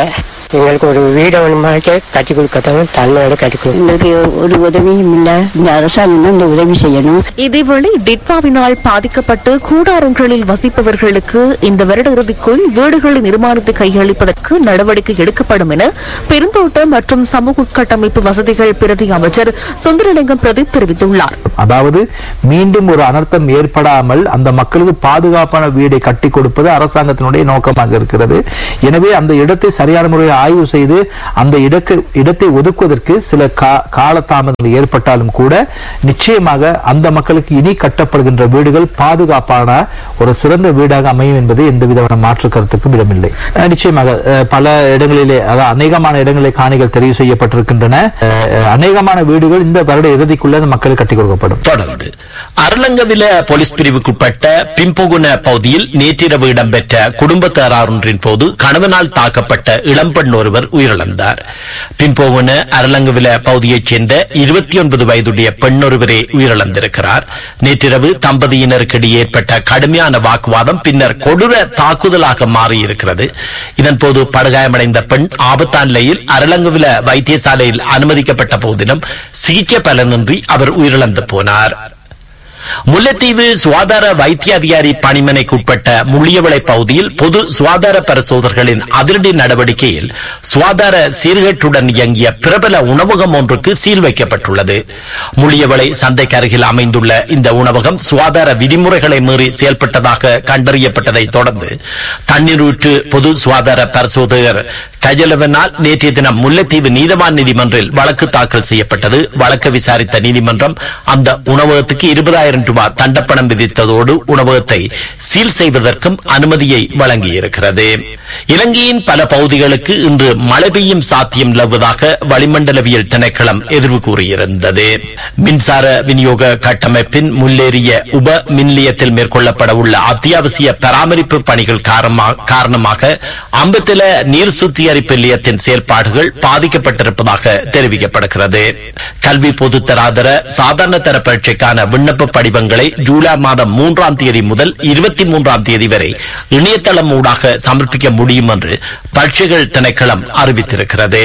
எங்களுக்கு ஒரு வீடை ஒன்றுமாக்க கட்டி கொடுக்கத்தான் தன்மையோட கட்டி கொடுக்கும் எங்களுக்கு ஒரு உதவியும் இல்லை இந்த அரசாங்கம் தான் இந்த உதவி செய்யணும் இதேவேளை டிட்வாவினால் பாதிக்கப்பட்டு கூடாரங்களில் வசிப்பவர்களுக்கு இந்த வருட இறுதிக்குள் வீடுகளை நிர்மாணித்து கையளிப்பதற்கு நடவடிக்கை எடுக்கப்படும் என பெருந்தோட்ட மற்றும் சமூக உட்கட்டமைப்பு வசதிகள் பிரதி அமைச்சர் சுந்தரலிங்கம் பிரதீப் தெரிவித்துள்ளார் அதாவது மீண்டும் ஒரு அனர்த்தம் ஏற்படாமல் அந்த மக்களுக்கு பாதுகாப்பான வீடை கட்டி கொடுப்பது அரசாங்கத்தினுடைய நோக்கமாக இருக்கிறது எனவே அந்த இடத்தை சரியான முறையில் ஆய்வு செய்து அந்த இடக்கு இடத்தை ஒதுக்குவதற்கு சில கா- காலதாமதங்கள் ஏற்பட்டாலும் கூட நிச்சயமாக அந்த மக்களுக்கு இனி கட்டப்படுகின்ற வீடுகள் பாதுகாப்பான ஒரு சிறந்த வீடாக அமையும் என்பது எந்த விதமான மாற்று கருத்துக்கும் இடமில்லை அஹ் நிச்சயமாக அஹ் பல இடங்களிலே அதாவது அநேகமான இடங்களிலே காணிகள் தெரிவு செய்யப்பட்டிருக்கின்றன அஹ் அநேகமான வீடுகள் இந்த வருட இறுதிக்குள்ள அந்த மக்களுக்கு கட்டி கொடுக்கப்படும் தொடர்ந்து அருளங்கவில போலீஸ் பிரிவுக்குட்பட்ட பிம்பொகுன பகுதியில் நேற்றிரவு இடம்பெற்ற குடும்ப தகராறொன்றின் போது கணவனால் தாக்கப்பட்ட இளம்பெண் ஒருவர் உயிரிழந்தார் பிம்பொகுன அருளங்கவில பகுதியைச் சேர்ந்த இருபத்தி ஒன்பது வயதுடைய பெண் ஒருவரே உயிரிழந்திருக்கிறார் நேற்றிரவு தம்பதியினருக்கிடையே ஏற்பட்ட கடுமையான வாக்குவாதம் பின்னர் கொடூர தாக்குதலாக மாறியிருக்கிறது இதன்போது படுகாயமடைந்த பெண் ஆபத்தான நிலையில் அருளங்கவில வைத்தியசாலையில் அனுமதிக்கப்பட்ட போதிலும் சிகிச்சை பலனின்றி அவர் உயிரிழந்து போனார் முல்லைத்தீவு சுகாதார வைத்திய அதிகாரி பணிமனைக்குட்பட்ட முள்ளியவளை பகுதியில் பொது சுகாதார பரிசோதகர்களின் அதிரடி நடவடிக்கையில் சுகாதார சீர்கேட்டுடன் இயங்கிய பிரபல உணவகம் ஒன்றுக்கு சீல் வைக்கப்பட்டுள்ளது முள்ளியவளை சந்தைக்கு அருகில் அமைந்துள்ள இந்த உணவகம் சுகாதார விதிமுறைகளை மீறி செயல்பட்டதாக கண்டறியப்பட்டதை தொடர்ந்து தண்ணீர் ஊற்று பொது சுகாதார பரிசோதகர் கஜலவனால் நேற்றைய தினம் முல்லைத்தீவு நீதவான் நீதிமன்றில் வழக்கு தாக்கல் செய்யப்பட்டது வழக்கு விசாரித்த நீதிமன்றம் அந்த உணவகத்துக்கு இருபதாயிரம் ரூபாய் தண்டப்பணம் விதித்ததோடு உணவகத்தை சீல் செய்வதற்கும் அனுமதியை வழங்கியிருக்கிறது இலங்கையின் பல பகுதிகளுக்கு இன்று மழை பெய்யும் சாத்தியம் நிலவுவதாக வளிமண்டலவியல் திணைக்களம் எதிர்வு கூறியிருந்தது மின்சார விநியோக கட்டமைப்பின் முன்னேறிய உப மின் நிலையத்தில் மேற்கொள்ளப்பட உள்ள அத்தியாவசிய பராமரிப்பு பணிகள் காரணமா- காரணமாக அம்பத்தில நீர் சுத்திகரிப்பு நிலையத்தின் செயல்பாடுகள் பாதிக்கப்பட்டிருப்பதாக தெரிவிக்கப்படுகிறது கல்வி பொதுத்தராதர சாதாரண தர பரீட்சைக்கான விண்ணப்ப படிவங்களை ஜூலை மாதம் மூன்றாம் தேதி முதல் இருபத்தி மூன்றாம் தேதி வரை இணையதளம் ஊடாக சமர்ப்பிக்க முடியும் என்று பரீட்சைகள் திணைக்களம் அறிவித்திருக்கிறது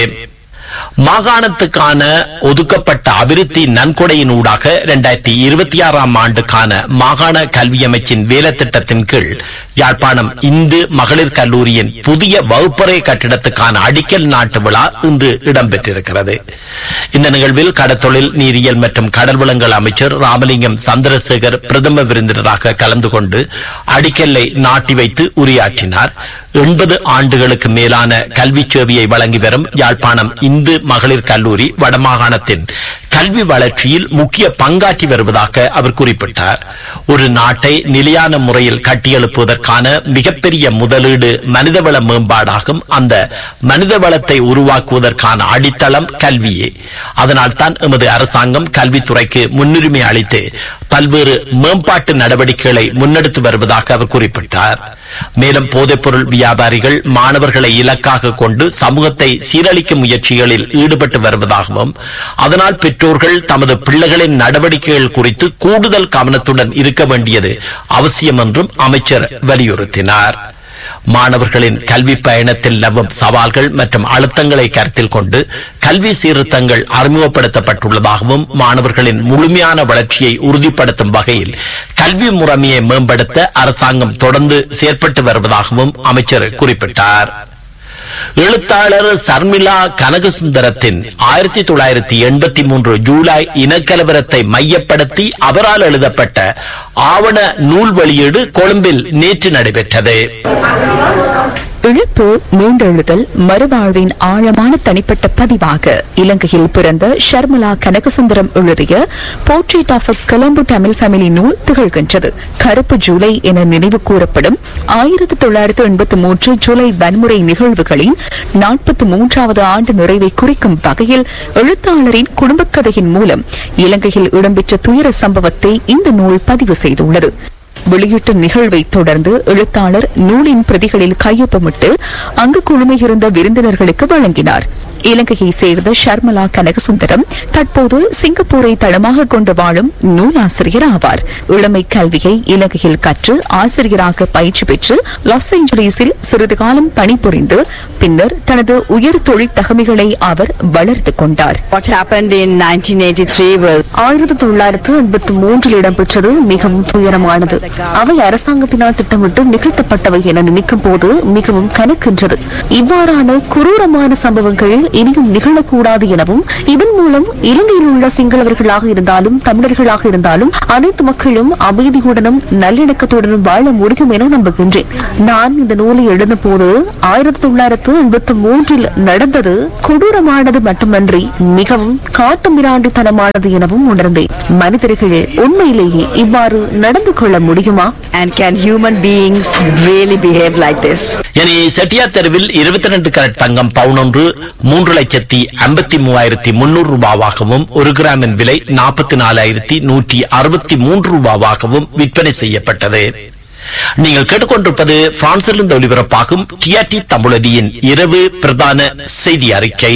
மாகாணத்துக்கான ஒதுக்கப்பட்ட அபிவிருத்தி நன்கொடையின் ஊடாக இரண்டாயிரத்தி இருபத்தி ஆறாம் ஆண்டுக்கான மாகாண கல்வி அமைச்சின் வேலைத்திட்டத்தின் கீழ் யாழ்ப்பாணம் இந்து மகளிர் கல்லூரியின் புதிய வகுப்பறை கட்டிடத்துக்கான அடிக்கல் நாட்டு விழா இன்று இடம்பெற்றிருக்கிறது இந்த நிகழ்வில் கடத்தொழில் நீரியல் மற்றும் கடல் வளங்கள் அமைச்சர் ராமலிங்கம் சந்திரசேகர் பிரதம விருந்தினராக கலந்து கொண்டு அடிக்கல்லை நாட்டி வைத்து உரையாற்றினார் எண்பது ஆண்டுகளுக்கு மேலான கல்வி சேவையை வழங்கி வரும் யாழ்ப்பாணம் இந்து மகளிர் கல்லூரி வடமாகாணத்தின் கல்வி வளர்ச்சியில் முக்கிய பங்காற்றி வருவதாக அவர் குறிப்பிட்டார் ஒரு நாட்டை நிலையான முறையில் கட்டியெழுப்புவதற்கான மிகப்பெரிய முதலீடு மனிதவள மேம்பாடாகும் அந்த மனித வளத்தை உருவாக்குவதற்கான அடித்தளம் கல்வியே அதனால்தான் எமது அரசாங்கம் கல்வித்துறைக்கு முன்னுரிமை அளித்து பல்வேறு மேம்பாட்டு நடவடிக்கைகளை முன்னெடுத்து வருவதாக அவர் குறிப்பிட்டார் மேலும் போதைப்பொருள் வியாபாரிகள் மாணவர்களை இலக்காக கொண்டு சமூகத்தை சீரழிக்கும் முயற்சிகளில் ஈடுபட்டு வருவதாகவும் அதனால் பெற்றோர்கள் தமது பிள்ளைகளின் நடவடிக்கைகள் குறித்து கூடுதல் கவனத்துடன் இருக்க வேண்டியது அவசியம் என்றும் அமைச்சர் வலியுறுத்தினார் மாணவர்களின் கல்வி பயணத்தில் நிலவும் சவால்கள் மற்றும் அழுத்தங்களை கருத்தில் கொண்டு கல்வி சீர்திருத்தங்கள் அறிமுகப்படுத்தப்பட்டுள்ளதாகவும் மாணவர்களின் முழுமையான வளர்ச்சியை உறுதிப்படுத்தும் வகையில் கல்வி முறைமையை மேம்படுத்த அரசாங்கம் தொடர்ந்து செயற்பட்டு வருவதாகவும் அமைச்சர் குறிப்பிட்டார் எழுத்தாளர் சர்மிளா கனகசுந்தரத்தின் ஆயிரத்தி தொள்ளாயிரத்தி எண்பத்தி மூன்று ஜூலை இனக்கலவரத்தை மையப்படுத்தி அவரால் எழுதப்பட்ட ஆவண நூல் வெளியீடு கொழும்பில் நேற்று நடைபெற்றது இழப்பு மீண்டெழுதல் மறுவாழ்வின் ஆழமான தனிப்பட்ட பதிவாக இலங்கையில் பிறந்த ஷர்மிளா கனகசுந்தரம் எழுதிய போர்ட்ரேட் ஆஃப் கொலம்பு தமிழ் ஃபேமிலி நூல் திகழ்கின்றது கருப்பு ஜூலை என நினைவு கூறப்படும் ஆயிரத்தி தொள்ளாயிரத்து எண்பத்தி மூன்று ஜூலை வன்முறை நிகழ்வுகளின் நாற்பத்தி மூன்றாவது ஆண்டு நிறைவை குறிக்கும் வகையில் எழுத்தாளரின் குடும்பக் கதையின் மூலம் இலங்கையில் இடம்பெற்ற துயர சம்பவத்தை இந்த நூல் பதிவு செய்துள்ளது வெளியிட்ட நிகழ்வை தொடர்ந்து எழுத்தாளர் நூலின் பிரதிகளில் கையொப்பமிட்டு அங்கு குழுமையிருந்த விருந்தினர்களுக்கு வழங்கினார் இலங்கையை சேர்ந்த ஷர்மலா கனகசுந்தரம் தற்போது சிங்கப்பூரை தளமாக கொண்டு வாழும் நூலாசிரியர் ஆவார் இளமை கல்வியை இலங்கையில் கற்று ஆசிரியராக பயிற்சி பெற்று லாஸ் ஏஞ்சலீஸில் சிறிது காலம் பணிபுரிந்து பின்னர் தனது உயர் தொழில் தகமைகளை அவர் வளர்த்துக் கொண்டார் What happened in 1983 was ஆயிரத்தி தொள்ளாயிரத்து எண்பத்தி மூன்றில் இடம்பெற்றது மிகவும் துயரமானது அவை அரசாங்கத்தினால் திட்டமிட்டு நிகழ்த்தப்பட்டவை என நினைக்கும் போது மிகவும் கனக்கின்றது இவ்வாறான குரூரமான சம்பவங்கள் இனியும் நிகழக்கூடாது எனவும் இதன் மூலம் இலங்கையில் உள்ள சிங்களவர்களாக இருந்தாலும் தமிழர்களாக இருந்தாலும் அனைத்து மக்களும் அமைதியுடனும் நல்லிணக்கத்துடனும் வாழ முடியும் என நம்புகின்றேன் நான் இந்த நூலை எழுதும் போது ஆயிரத்தி தொள்ளாயிரத்து எண்பத்தி மூன்றில் நடந்தது கொடூரமானது மட்டுமன்றி மிகவும் காட்டுமிராண்டித்தனமானது எனவும் உணர்ந்தேன் மனிதர்கள் உண்மையிலேயே இவ்வாறு நடந்து கொள்ள முடியுமா and can human beings really behave like this? இனி செட்டியார் தெருவில் இருபத்தி ரெண்டு கரட் தங்கம் பவுனொன்று மூன்று லட்சத்தி ஐம்பத்தி மூவாயிரத்தி முன்னூறு ரூபாவாகவும் ஒரு கிராமின் விலை நாற்பத்தி நாலாயிரத்தி நூற்றி அறுபத்தி மூன்று ரூபாவாகவும் விற்பனை செய்யப்பட்டது நீங்கள் கேட்டுக்கொண்டிருப்பது பிரான்சிலிருந்து ஒலிபரப்பாகும் டிஆர்டி தமிழடியின் இரவு பிரதான செய்தி அறிக்கை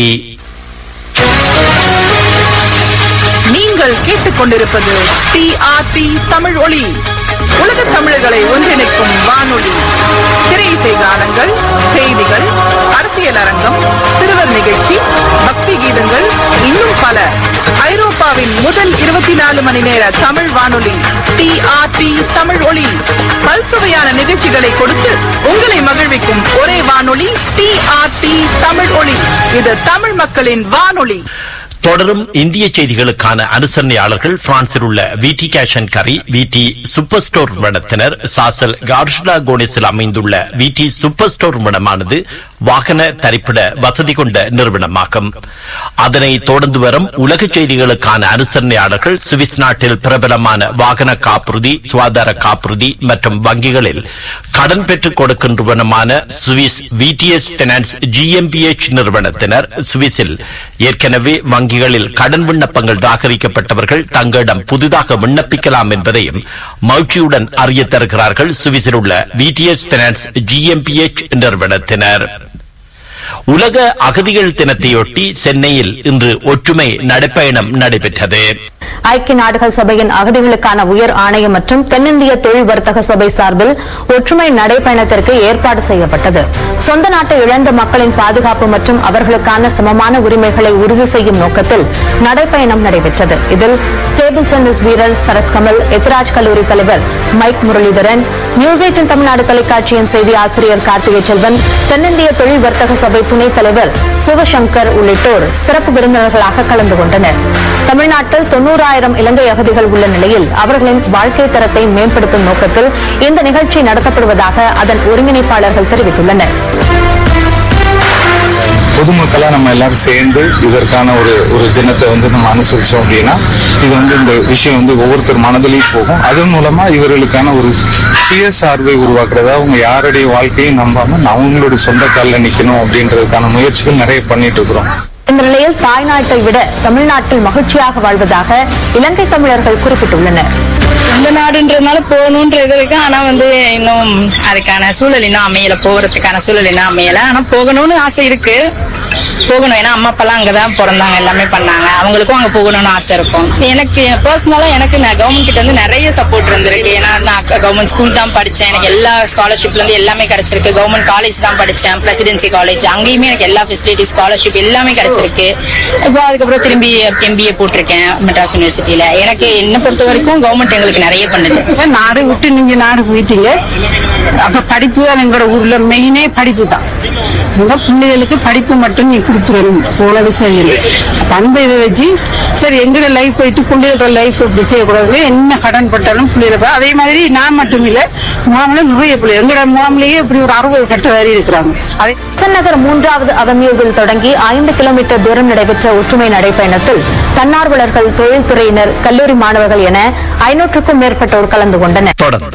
நீங்கள் கேட்டுக்கொண்டிருப்பது டிஆர்டி தமிழ் ஒளி உலக தமிழர்களை ஒன்றிணைக்கும் வானொலி திரை இசை கானங்கள் செய்திகள் அரசியல் அரங்கம் சிறுவர் நிகழ்ச்சி பக்தி கீதங்கள் இன்னும் பல ஐரோப்பாவின் முதல் இருபத்தி நாலு மணி நேர தமிழ் வானொலி டிஆர்டி தமிழ் ஒளி பல்சுவையான நிகழ்ச்சிகளை கொடுத்து உங்களை மகிழ்விக்கும் ஒரே வானொலி டிஆர்டி தமிழ் ஒளி இது தமிழ் மக்களின் வானொலி தொடரும் இந்திய செய்திகளுக்கான அனுசரணையாளர்கள் பிரான்சில் உள்ள விடி கேஷ் அண்ட் கரி விடி சூப்பர் ஸ்டோர் நிறுவனத்தினர் சாசல் கார்ஷ்லா கோனிஸில் அமைந்துள்ள விடி சூப்பர் ஸ்டோர் நிறுவனமானது வாகன தரிப்பிட வசதி கொண்ட நிறுவனமாகும் அதனை தொடர்ந்து வரும் உலக செய்திகளுக்கான அனுசரணையாளர்கள் சுவிஸ் நாட்டில் பிரபலமான வாகன காப்புறுதி சுகாதார காப்புறுதி மற்றும் வங்கிகளில் கடன் பெற்றுக் கொடுக்கின்றவனமான சுவிஸ் விடிஎஸ் பினான்ஸ் ஜிஎம்பிஎச் நிறுவனத்தினர் சுவிஸில் ஏற்கனவே வங்கிகளில் கடன் விண்ணப்பங்கள் நிராகரிக்கப்பட்டவர்கள் தங்களிடம் புதிதாக விண்ணப்பிக்கலாம் என்பதையும் மகிழ்ச்சியுடன் அறிய தருகிறார்கள் சுவிஸில் உள்ள விடிஎஸ் பினான்ஸ் ஜிஎம்பிஎச் நிறுவனத்தினர் உலக அகதிகள் தினத்தையொட்டி சென்னையில் இன்று ஒற்றுமை நடைப்பயணம் நடைபெற்றது ஐக்கிய நாடுகள் சபையின் அகதிகளுக்கான உயர் ஆணையம் மற்றும் தென்னிந்திய தொழில் வர்த்தக சபை சார்பில் ஒற்றுமை நடைப்பயணத்திற்கு ஏற்பாடு செய்யப்பட்டது சொந்த நாட்டை இழந்த மக்களின் பாதுகாப்பு மற்றும் அவர்களுக்கான சமமான உரிமைகளை உறுதி செய்யும் நோக்கத்தில் நடைப்பயணம் நடைபெற்றது இதில் டேபிள் டென்னிஸ் வீரர் சரத்கமல் எத்திராஜ் கல்லூரி தலைவர் mike Muralidharan news eighteen Tamil Nadu தொலைக்காட்சியின் செய்தி ஆசிரியர் கார்த்திகை செல்வன் தென்னிந்திய தொழில் வர்த்தக சபை துணைத் தலைவர் சிவசங்கர் உள்ளிட்டோர் சிறப்பு விருந்தினர்களாக கலந்து கொண்டனர் தமிழ்நாட்டில் தொன்னூறாயிரம் இலங்கை அகதிகள் உள்ள நிலையில் அவர்களின் வாழ்க்கை தரத்தை மேம்படுத்தும் நோக்கத்தில் இந்த நிகழ்ச்சி நடத்தப்படுவதாக அதன் ஒருங்கிணைப்பாளர்கள் தெரிவித்துள்ளனர் பொதுமக்களா நம்ம எல்லாரும் சேர்ந்து இதற்கான ஒரு ஒரு தினத்தை வந்து நம்ம அனுசரிச்சோம் அப்படின்னா இது வந்து இந்த விஷயம் வந்து ஒவ்வொருத்தர் மனதிலையும் போகும் அதன் மூலமா இவர்களுக்கான ஒரு சுயசார்பை உருவாக்குறதா அவங்க யாருடைய வாழ்க்கையும் நம்பாம அவங்களுடைய சொந்த காலில் நிக்கணும் அப்படின்றதுக்கான முயற்சிகள் நிறைய பண்ணிட்டு இருக்கிறோம் இந்த நிலையில் தாய்நாட்டை விட தமிழ்நாட்டில் மகிழ்ச்சியாக வாழ்வதாக இலங்கை தமிழர்கள் குறிப்பிட்டுள்ளனர் சொந்த நாடுன்றதுனால போகணுன்ற இது இருக்கு ஆனா வந்து இன்னும் அதுக்கான சூழல் இன்னும் அமையல போகிறதுக்கான சூழல் இன்னும் அமையல ஆனா போகணும்னு ஆசை இருக்கு போகணும் ஏன்னா அம்மா அப்பெல்லாம் அங்கதான் பிறந்தாங்க எல்லாமே பண்ணாங்க அவங்களுக்கும் அங்க போகணும்னு ஆசை இருக்கும் எனக்கு பர்சனலா எனக்கு நான் கவர்மெண்ட் கிட்ட இருந்து நிறைய சப்போர்ட் இருந்திருக்கு ஏன்னா நான் கவர்மெண்ட் ஸ்கூல் தான் படிச்சேன் எனக்கு எல்லா ஸ்காலர்ஷிப்ல இருந்து எல்லாமே கிடைச்சிருக்கு கவர்மெண்ட் காலேஜ் தான் படிச்சேன் பிரசிடென்சி காலேஜ் அங்கேயுமே எனக்கு எல்லா ஃபெசிலிட்டி ஸ்காலர்ஷிப் எல்லாமே கிடைச்சிருக்கு இப்போ அதுக்கப்புறம் திரும்பி எம்பிஏ போட்டிருக்கேன் மெட்ராஸ் யூனிவர்சிட்டியில எனக்கு என்ன பொறுத்த வரைக்கும் கவர்மெண்ட் எங்களுக்கு நிறைய பண்ணுது நாடு விட்டு நீங்க நாடு போயிட்டீங்க அப்ப படிப்பு தான் எங்களோட ஊர்ல மெயினே படிப்பு தான் உங்க பிள்ளைகளுக்கு படிப்பு மட்டும் நீ கொடுத்துடணும் போனது செய்யணும் அப்ப அந்த இதை வச்சு சரி எங்களோட லைஃப் போயிட்டு பிள்ளைகளோட லைஃப் இப்படி செய்யக்கூடாது என்ன கடன் பட்டாலும் பிள்ளைகளை அதே மாதிரி நான் மட்டும் இல்ல முகாமில் நிறைய பிள்ளை எங்களோட முகாமிலேயே இப்படி ஒரு அறுபது கட்ட வரி இருக்கிறாங்க அதே நகர் மூன்றாவது அவென்யூவில் தொடங்கி ஐந்து கிலோமீட்டர் தூரம் நடைபெற்ற ஒற்றுமை நடைப்பயணத்தில் தன்னார்வலர்கள் தொழில்துறையினர் கல்லூரி மாணவர்கள் என ஐநூற்றுக்கும் மேற்பட்டோர் கலந்து கொண்டனர் தொடர்ந்து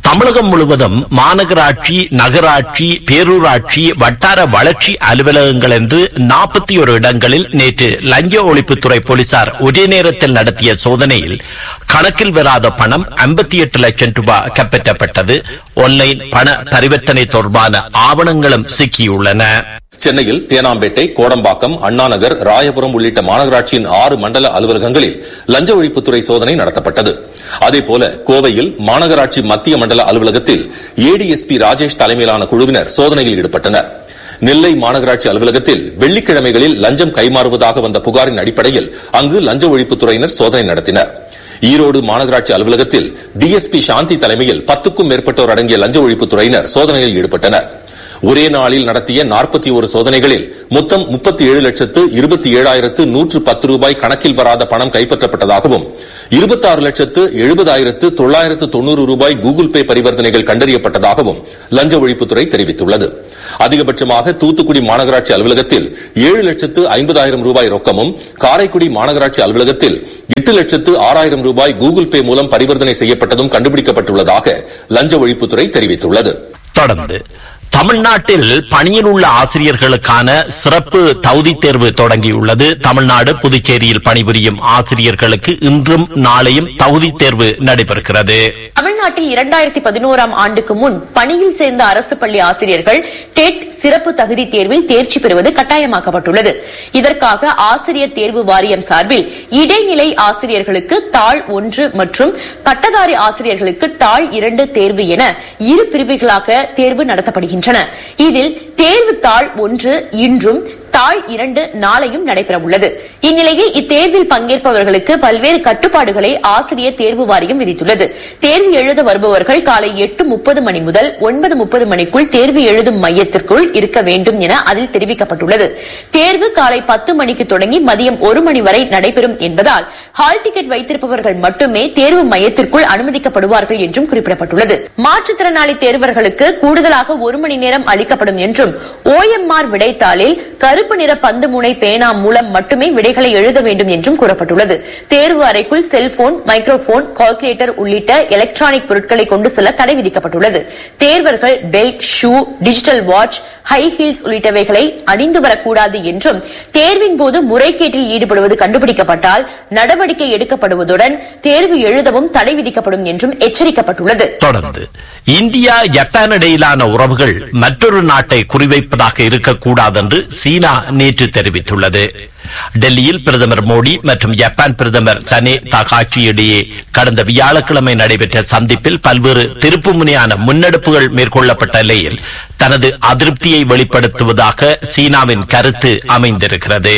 தமிழகம் முழுவதும் மாநகராட்சி நகராட்சி பேரூராட்சி வட்டார வளர்ச்சி அலுவலகங்கள் என்று நாற்பத்தி ஒரு இடங்களில் நேற்று லஞ்ச ஒழிப்புத்துறை போலீசார் ஒரே நேரத்தில் நடத்திய சோதனையில் கணக்கில் வராத பணம் ஐம்பத்தி எட்டு லட்சம் ரூபாய் கைப்பற்றப்பட்டது ஆன்லைன் பண பரிவர்த்தனை தொடர்பான ஆவணங்களும் சிக்கியுள்ளன சென்னையில் தேனாம்பேட்டை கோடம்பாக்கம் அண்ணாநகர் ராயபுரம் உள்ளிட்ட மாநகராட்சியின் ஆறு மண்டல அலுவலகங்களில் லஞ்ச ஒழிப்புத்துறை சோதனை நடத்தப்பட்டது அதேபோல கோவையில் மாநகராட்சி மத்திய மண்டல அலுவலகத்தில் ஏடிஎஸ்பி ராஜேஷ் தலைமையிலான குழுவினர் சோதனையில் ஈடுபட்டனர் நெல்லை மாநகராட்சி அலுவலகத்தில் வெள்ளிக்கிழமைகளில் லஞ்சம் கைமாறுவதாக வந்த புகாரின் அடிப்படையில் அங்கு லஞ்ச ஒழிப்புத்துறையினர் சோதனை நடத்தினர் ஈரோடு மாநகராட்சி அலுவலகத்தில் டிஎஸ்பி சாந்தி தலைமையில் பத்துக்கும் மேற்பட்டோர் அடங்கிய லஞ்ச ஒழிப்புத்துறையினர் சோதனையில் ஈடுபட்டனர் ஒரே நாளில் நடத்திய நாற்பத்தி ஒரு சோதனைகளில் மொத்தம் முப்பத்தி ஏழு லட்சத்து இருபத்தி ஏழாயிரத்து நூற்று பத்து ரூபாய் கணக்கில் வராத பணம் கைப்பற்றப்பட்டதாகவும் இருபத்தாறு லட்சத்து எழுபதாயிரத்து தொள்ளாயிரத்து தொண்ணூறு ரூபாய் கூகுள் பே பரிவர்த்தனைகள் கண்டறியப்பட்டதாகவும் லஞ்ச ஒழிப்புத்துறை தெரிவித்துள்ளது அதிகபட்சமாக தூத்துக்குடி மாநகராட்சி அலுவலகத்தில் ஏழு லட்சத்து ஐம்பதாயிரம் ரூபாய் ரொக்கமும் காரைக்குடி மாநகராட்சி அலுவலகத்தில் எட்டு லட்சத்து ஆறாயிரம் ரூபாய் கூகுள் பே மூலம் பரிவர்த்தனை செய்யப்பட்டதும் கண்டுபிடிக்கப்பட்டுள்ளதாக லஞ்ச ஒழிப்புத்துறை தெரிவித்துள்ளது தொடர்ந்து தமிழ்நாட்டில் பணியில் உள்ள ஆசிரியர்களுக்கான சிறப்பு தகுதி தேர்வு தொடங்கியுள்ளது தமிழ்நாடு புதுச்சேரியில் பணிபுரியும் ஆசிரியர்களுக்கு இன்றும் நாளையும் தகுதி தேர்வு நடைபெறுகிறது தமிழ்நாட்டில் இரண்டாயிரத்தி பதினோராம் ஆண்டுக்கு முன் பணியில் சேர்ந்த அரசு பள்ளி ஆசிரியர்கள் டெட் சிறப்பு தகுதி தேர்வில் தேர்ச்சி பெறுவது கட்டாயமாக்கப்பட்டுள்ளது இதற்காக ஆசிரியர் தேர்வு வாரியம் சார்பில் இடைநிலை ஆசிரியர்களுக்கு தாள் ஒன்று மற்றும் பட்டதாரி ஆசிரியர்களுக்கு தாள் இரண்டு தேர்வு என இரு பிரிவுகளாக தேர்வு நடத்தப்படுகின்றன இதில் தேர்வு தாள் ஒன்று இன்றும் தாள் இரண்டு நாளையும் நடைபெற உள்ளது இந்நிலையில் இத்தேர்வில் பங்கேற்பவர்களுக்கு பல்வேறு கட்டுப்பாடுகளை ஆசிரியர் தேர்வு வாரியம் விதித்துள்ளது தேர்வு எழுத வருபவர்கள் காலை எட்டு முப்பது மணி முதல் ஒன்பது முப்பது மணிக்குள் தேர்வு எழுதும் மையத்திற்குள் இருக்க வேண்டும் என அதில் தெரிவிக்கப்பட்டுள்ளது தேர்வு காலை பத்து மணிக்கு தொடங்கி மதியம் ஒரு மணி வரை நடைபெறும் என்பதால் ஹால் டிக்கெட் வைத்திருப்பவர்கள் மட்டுமே தேர்வு மையத்திற்குள் அனுமதிக்கப்படுவார்கள் என்றும் குறிப்பிடப்பட்டுள்ளது மாற்றுத்திறனாளி தேர்வர்களுக்கு கூடுதலாக ஒரு மணி நேரம் அளிக்கப்படும் என்றும் ஓஎம்ஆர் விடைத்தாளில் கருப்பு நிற பந்து முனை பேனா மூலம் மட்டுமே விடைகளை எழுத வேண்டும் என்றும் கூறப்பட்டுள்ளது தேர்வு அறைக்குள் செல்போன் மைக்ரோபோன் கால்குலேட்டர் உள்ளிட்ட எலக்ட்ரானிக் பொருட்களை கொண்டு செல்ல தடை விதிக்கப்பட்டுள்ளது தேர்வர்கள் belt shoe digital watch high heels உள்ளிட்டவைகளை அணிந்து வரக்கூடாது என்றும் தேர்வின் போது முறைகேட்டில் ஈடுபடுவது கண்டுபிடிக்கப்பட்டால் நடவடிக்கை எடுக்கப்படுவதுடன் தேர்வு எழுதவும் தடை விதிக்கப்படும் என்றும் எச்சரிக்கப்பட்டுள்ளது தொடர்ந்து இந்தியா ஜப்பான் இடையிலான உறவுகள் மற்றொரு நாட்டை குறிவைப்பதாக இருக்கக்கூடாது என்று சீனா நேற்று தெரிவித்துள்ளது டெல்லியில் பிரதமர் மோடி மற்றும் ஜப்பான் பிரதமர் சனே தகாட்சி இடையே கடந்த வியாழக்கிழமை நடைபெற்ற சந்திப்பில் பல்வேறு திருப்புமுனையான முன்னெடுப்புகள் மேற்கொள்ளப்பட்ட நிலையில் தனது அதிருப்தியை வெளிப்படுத்துவதாக சீனாவின் கருத்து அமைந்திருக்கிறது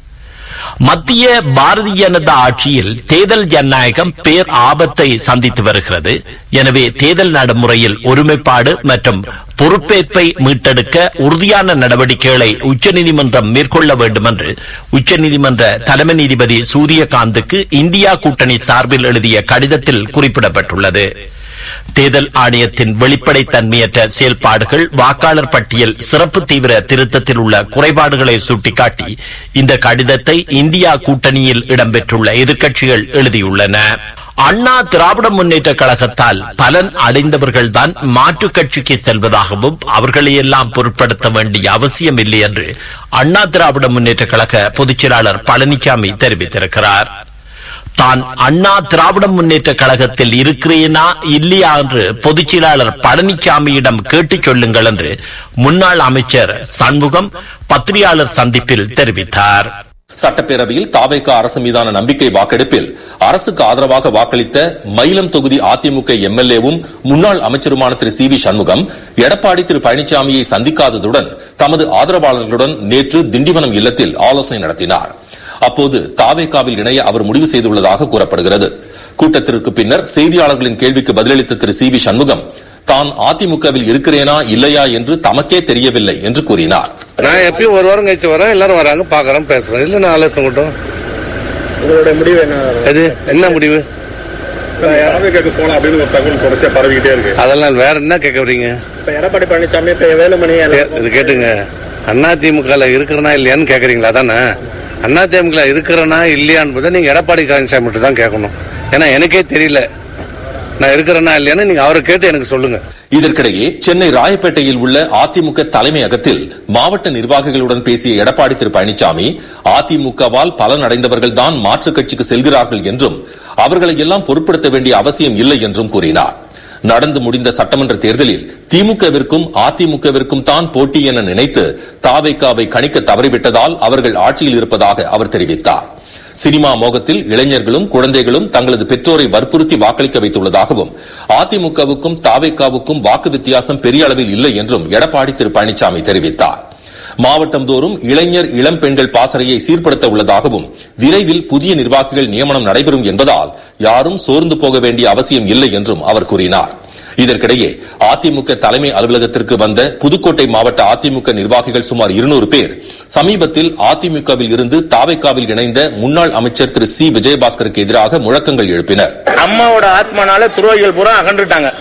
மத்திய பாரதிய ஜனதா ஆட்சியில் தேர்தல் ஜனநாயகம் பேர் ஆபத்தை சந்தித்து வருகிறது எனவே தேர்தல் நடைமுறையில் ஒருமைப்பாடு மற்றும் பொறுப்பேற்பை மீட்டெடுக்க உறுதியான நடவடிக்கைகளை உச்சநீதிமன்றம் மேற்கொள்ள வேண்டும் என்று உச்சநீதிமன்ற தலைமை நீதிபதி சூரியகாந்துக்கு இந்தியா கூட்டணி சார்பில் எழுதிய கடிதத்தில் குறிப்பிடப்பட்டுள்ளது தேர்தல் ஆணையத்தின் வெளிப்படைத்தன்மையற்ற செயல்பாடுகள் வாக்காளர் பட்டியல் சிறப்பு தீவிர திருத்தத்தில் உள்ள குறைபாடுகளை சுட்டிக்காட்டி இந்த கடிதத்தை இந்தியா கூட்டணியில் இடம்பெற்றுள்ள எதிர்க்கட்சிகள் எழுதியுள்ளன அண்ணா திராவிட முன்னேற்ற கழகத்தால் பலன் அடைந்தவர்கள்தான் மாற்றுக் கட்சிக்கு செல்வதாகவும் அவர்களையெல்லாம் பொருட்படுத்த வேண்டிய அவசியம் இல்லை என்று அண்ணா திராவிட முன்னேற்ற கழக பொதுச் செயலாளர் பழனிசாமி தெரிவித்திருக்கிறார் தான் அண்ணா திராவிட முன்னேற்ற கழகத்தில் இருக்கிறேனா இல்லையா என்று பொதுச் செயலாளர் பழனிசாமியிடம் கேட்டுச் சொல்லுங்கள் என்று முன்னாள் அமைச்சர் சண்முகம் பத்திரிகையாளர் சந்திப்பில் தெரிவித்தார் சட்டப்பேரவையில் தாவேகா அரசு மீதான நம்பிக்கை வாக்கெடுப்பில் அரசுக்கு ஆதரவாக வாக்களித்த மயிலம் தொகுதி அதிமுக எம்எல்ஏவும் முன்னாள் அமைச்சருமான திரு சி வி சண்முகம் எடப்பாடி திரு பழனிசாமியை சந்திக்காததுடன் தமது ஆதரவாளர்களுடன் நேற்று திண்டிவனம் இல்லத்தில் ஆலோசனை நடத்தினார் அப்போது தாவேகாவில் இணைய அவர் முடிவு செய்துள்ளதாக கூறப்படுகிறது கூட்டத்திற்கு பின்னர் செய்தியாளர்களின் கேள்விக்கு பதிலளித்த திரு சி வி சண்முகம் தான் அதிமுகவில் இருக்கிறேனா இல்லையா என்று தமக்கே தெரியவில்லை என்று கூறினார் நான் எப்பயும் ஒரு வாரம் கழிச்சு வரேன் எல்லாரும் வராங்க பாக்குறேன் பேசுறேன் இல்ல நான் ஆலோசனை கூட்டம் உங்களுடைய முடிவு என்ன எது என்ன முடிவு யாராவது போலாம் அப்படின்னு ஒரு தகவல் தொடர்ச்சியா பரவிக்கிட்டே இருக்கு அதெல்லாம் வேற என்ன கேட்க வரீங்க இப்ப எடப்பாடி பழனிசாமி இப்ப வேலுமணி இது கேட்டுங்க அண்ணா திமுக இருக்கிறனா இல்லையான்னு கேக்குறீங்களா தானே அண்ணா திமுக இருக்கிறனா இல்லையான்னு நீங்க எடப்பாடி பழனிசாமி மட்டும் தான் கேட்கணும் ஏன்னா எனக்கே தெரியல நான் இருக்கிறேன்னா இல்லையான்னு நீங்க அவரை கேட்டு எனக்கு சொல்லுங்க இதற்கிடையே சென்னை ராயப்பேட்டையில் உள்ள அதிமுக தலைமையகத்தில் மாவட்ட நிர்வாகிகளுடன் பேசிய எடப்பாடி திரு பழனிசாமி அதிமுகவால் பலன் அடைந்தவர்கள் தான் மாற்றுக் கட்சிக்கு செல்கிறார்கள் என்றும் அவர்களை எல்லாம் பொருட்படுத்த வேண்டிய அவசியம் இல்லை என்றும் கூறினார் நடந்து முடிந்த சட்டமன்ற தேர்தலில் திமுகவிற்கும் அதிமுகவிற்கும் தான் போட்டி என நினைத்து தாவைக்காவை கணிக்க தவறிவிட்டதால் அவர்கள் ஆட்சியில் இருப்பதாக அவர் தெரிவித்தார் சினிமா மோகத்தில் இளைஞர்களும் குழந்தைகளும் தங்களது பெற்றோரை வற்புறுத்தி வாக்களிக்க வைத்துள்ளதாகவும் அதிமுகவுக்கும் தாவேக்காவுக்கும் வாக்கு வித்தியாசம் பெரிய அளவில் இல்லை என்றும் எடப்பாடி திரு பழனிசாமி தெரிவித்தார் மாவட்டம் தோறும் இளைஞர் இளம் பெண்கள் பாசறையை சீர்படுத்த உள்ளதாகவும் விரைவில் புதிய நிர்வாகிகள் நியமனம் நடைபெறும் என்பதால் யாரும் சோர்ந்து போக வேண்டிய அவசியம் இல்லை என்றும் அவர் கூறினார் இதற்கிடையே அதிமுக தலைமை அலுவலகத்திற்கு வந்த புதுக்கோட்டை மாவட்ட அதிமுக நிர்வாகிகள் சுமார் இருநூறு பேர் சமீபத்தில் அதிமுகவில் இருந்து தாவைக்காவில் இணைந்த முன்னாள் அமைச்சர் திரு சி விஜயபாஸ்கருக்கு எதிராக முழக்கங்கள் எழுப்பினர் அம்மாவோட ஆத்மானால துரோகிகள் பூரா அகன்றுட்டாங்க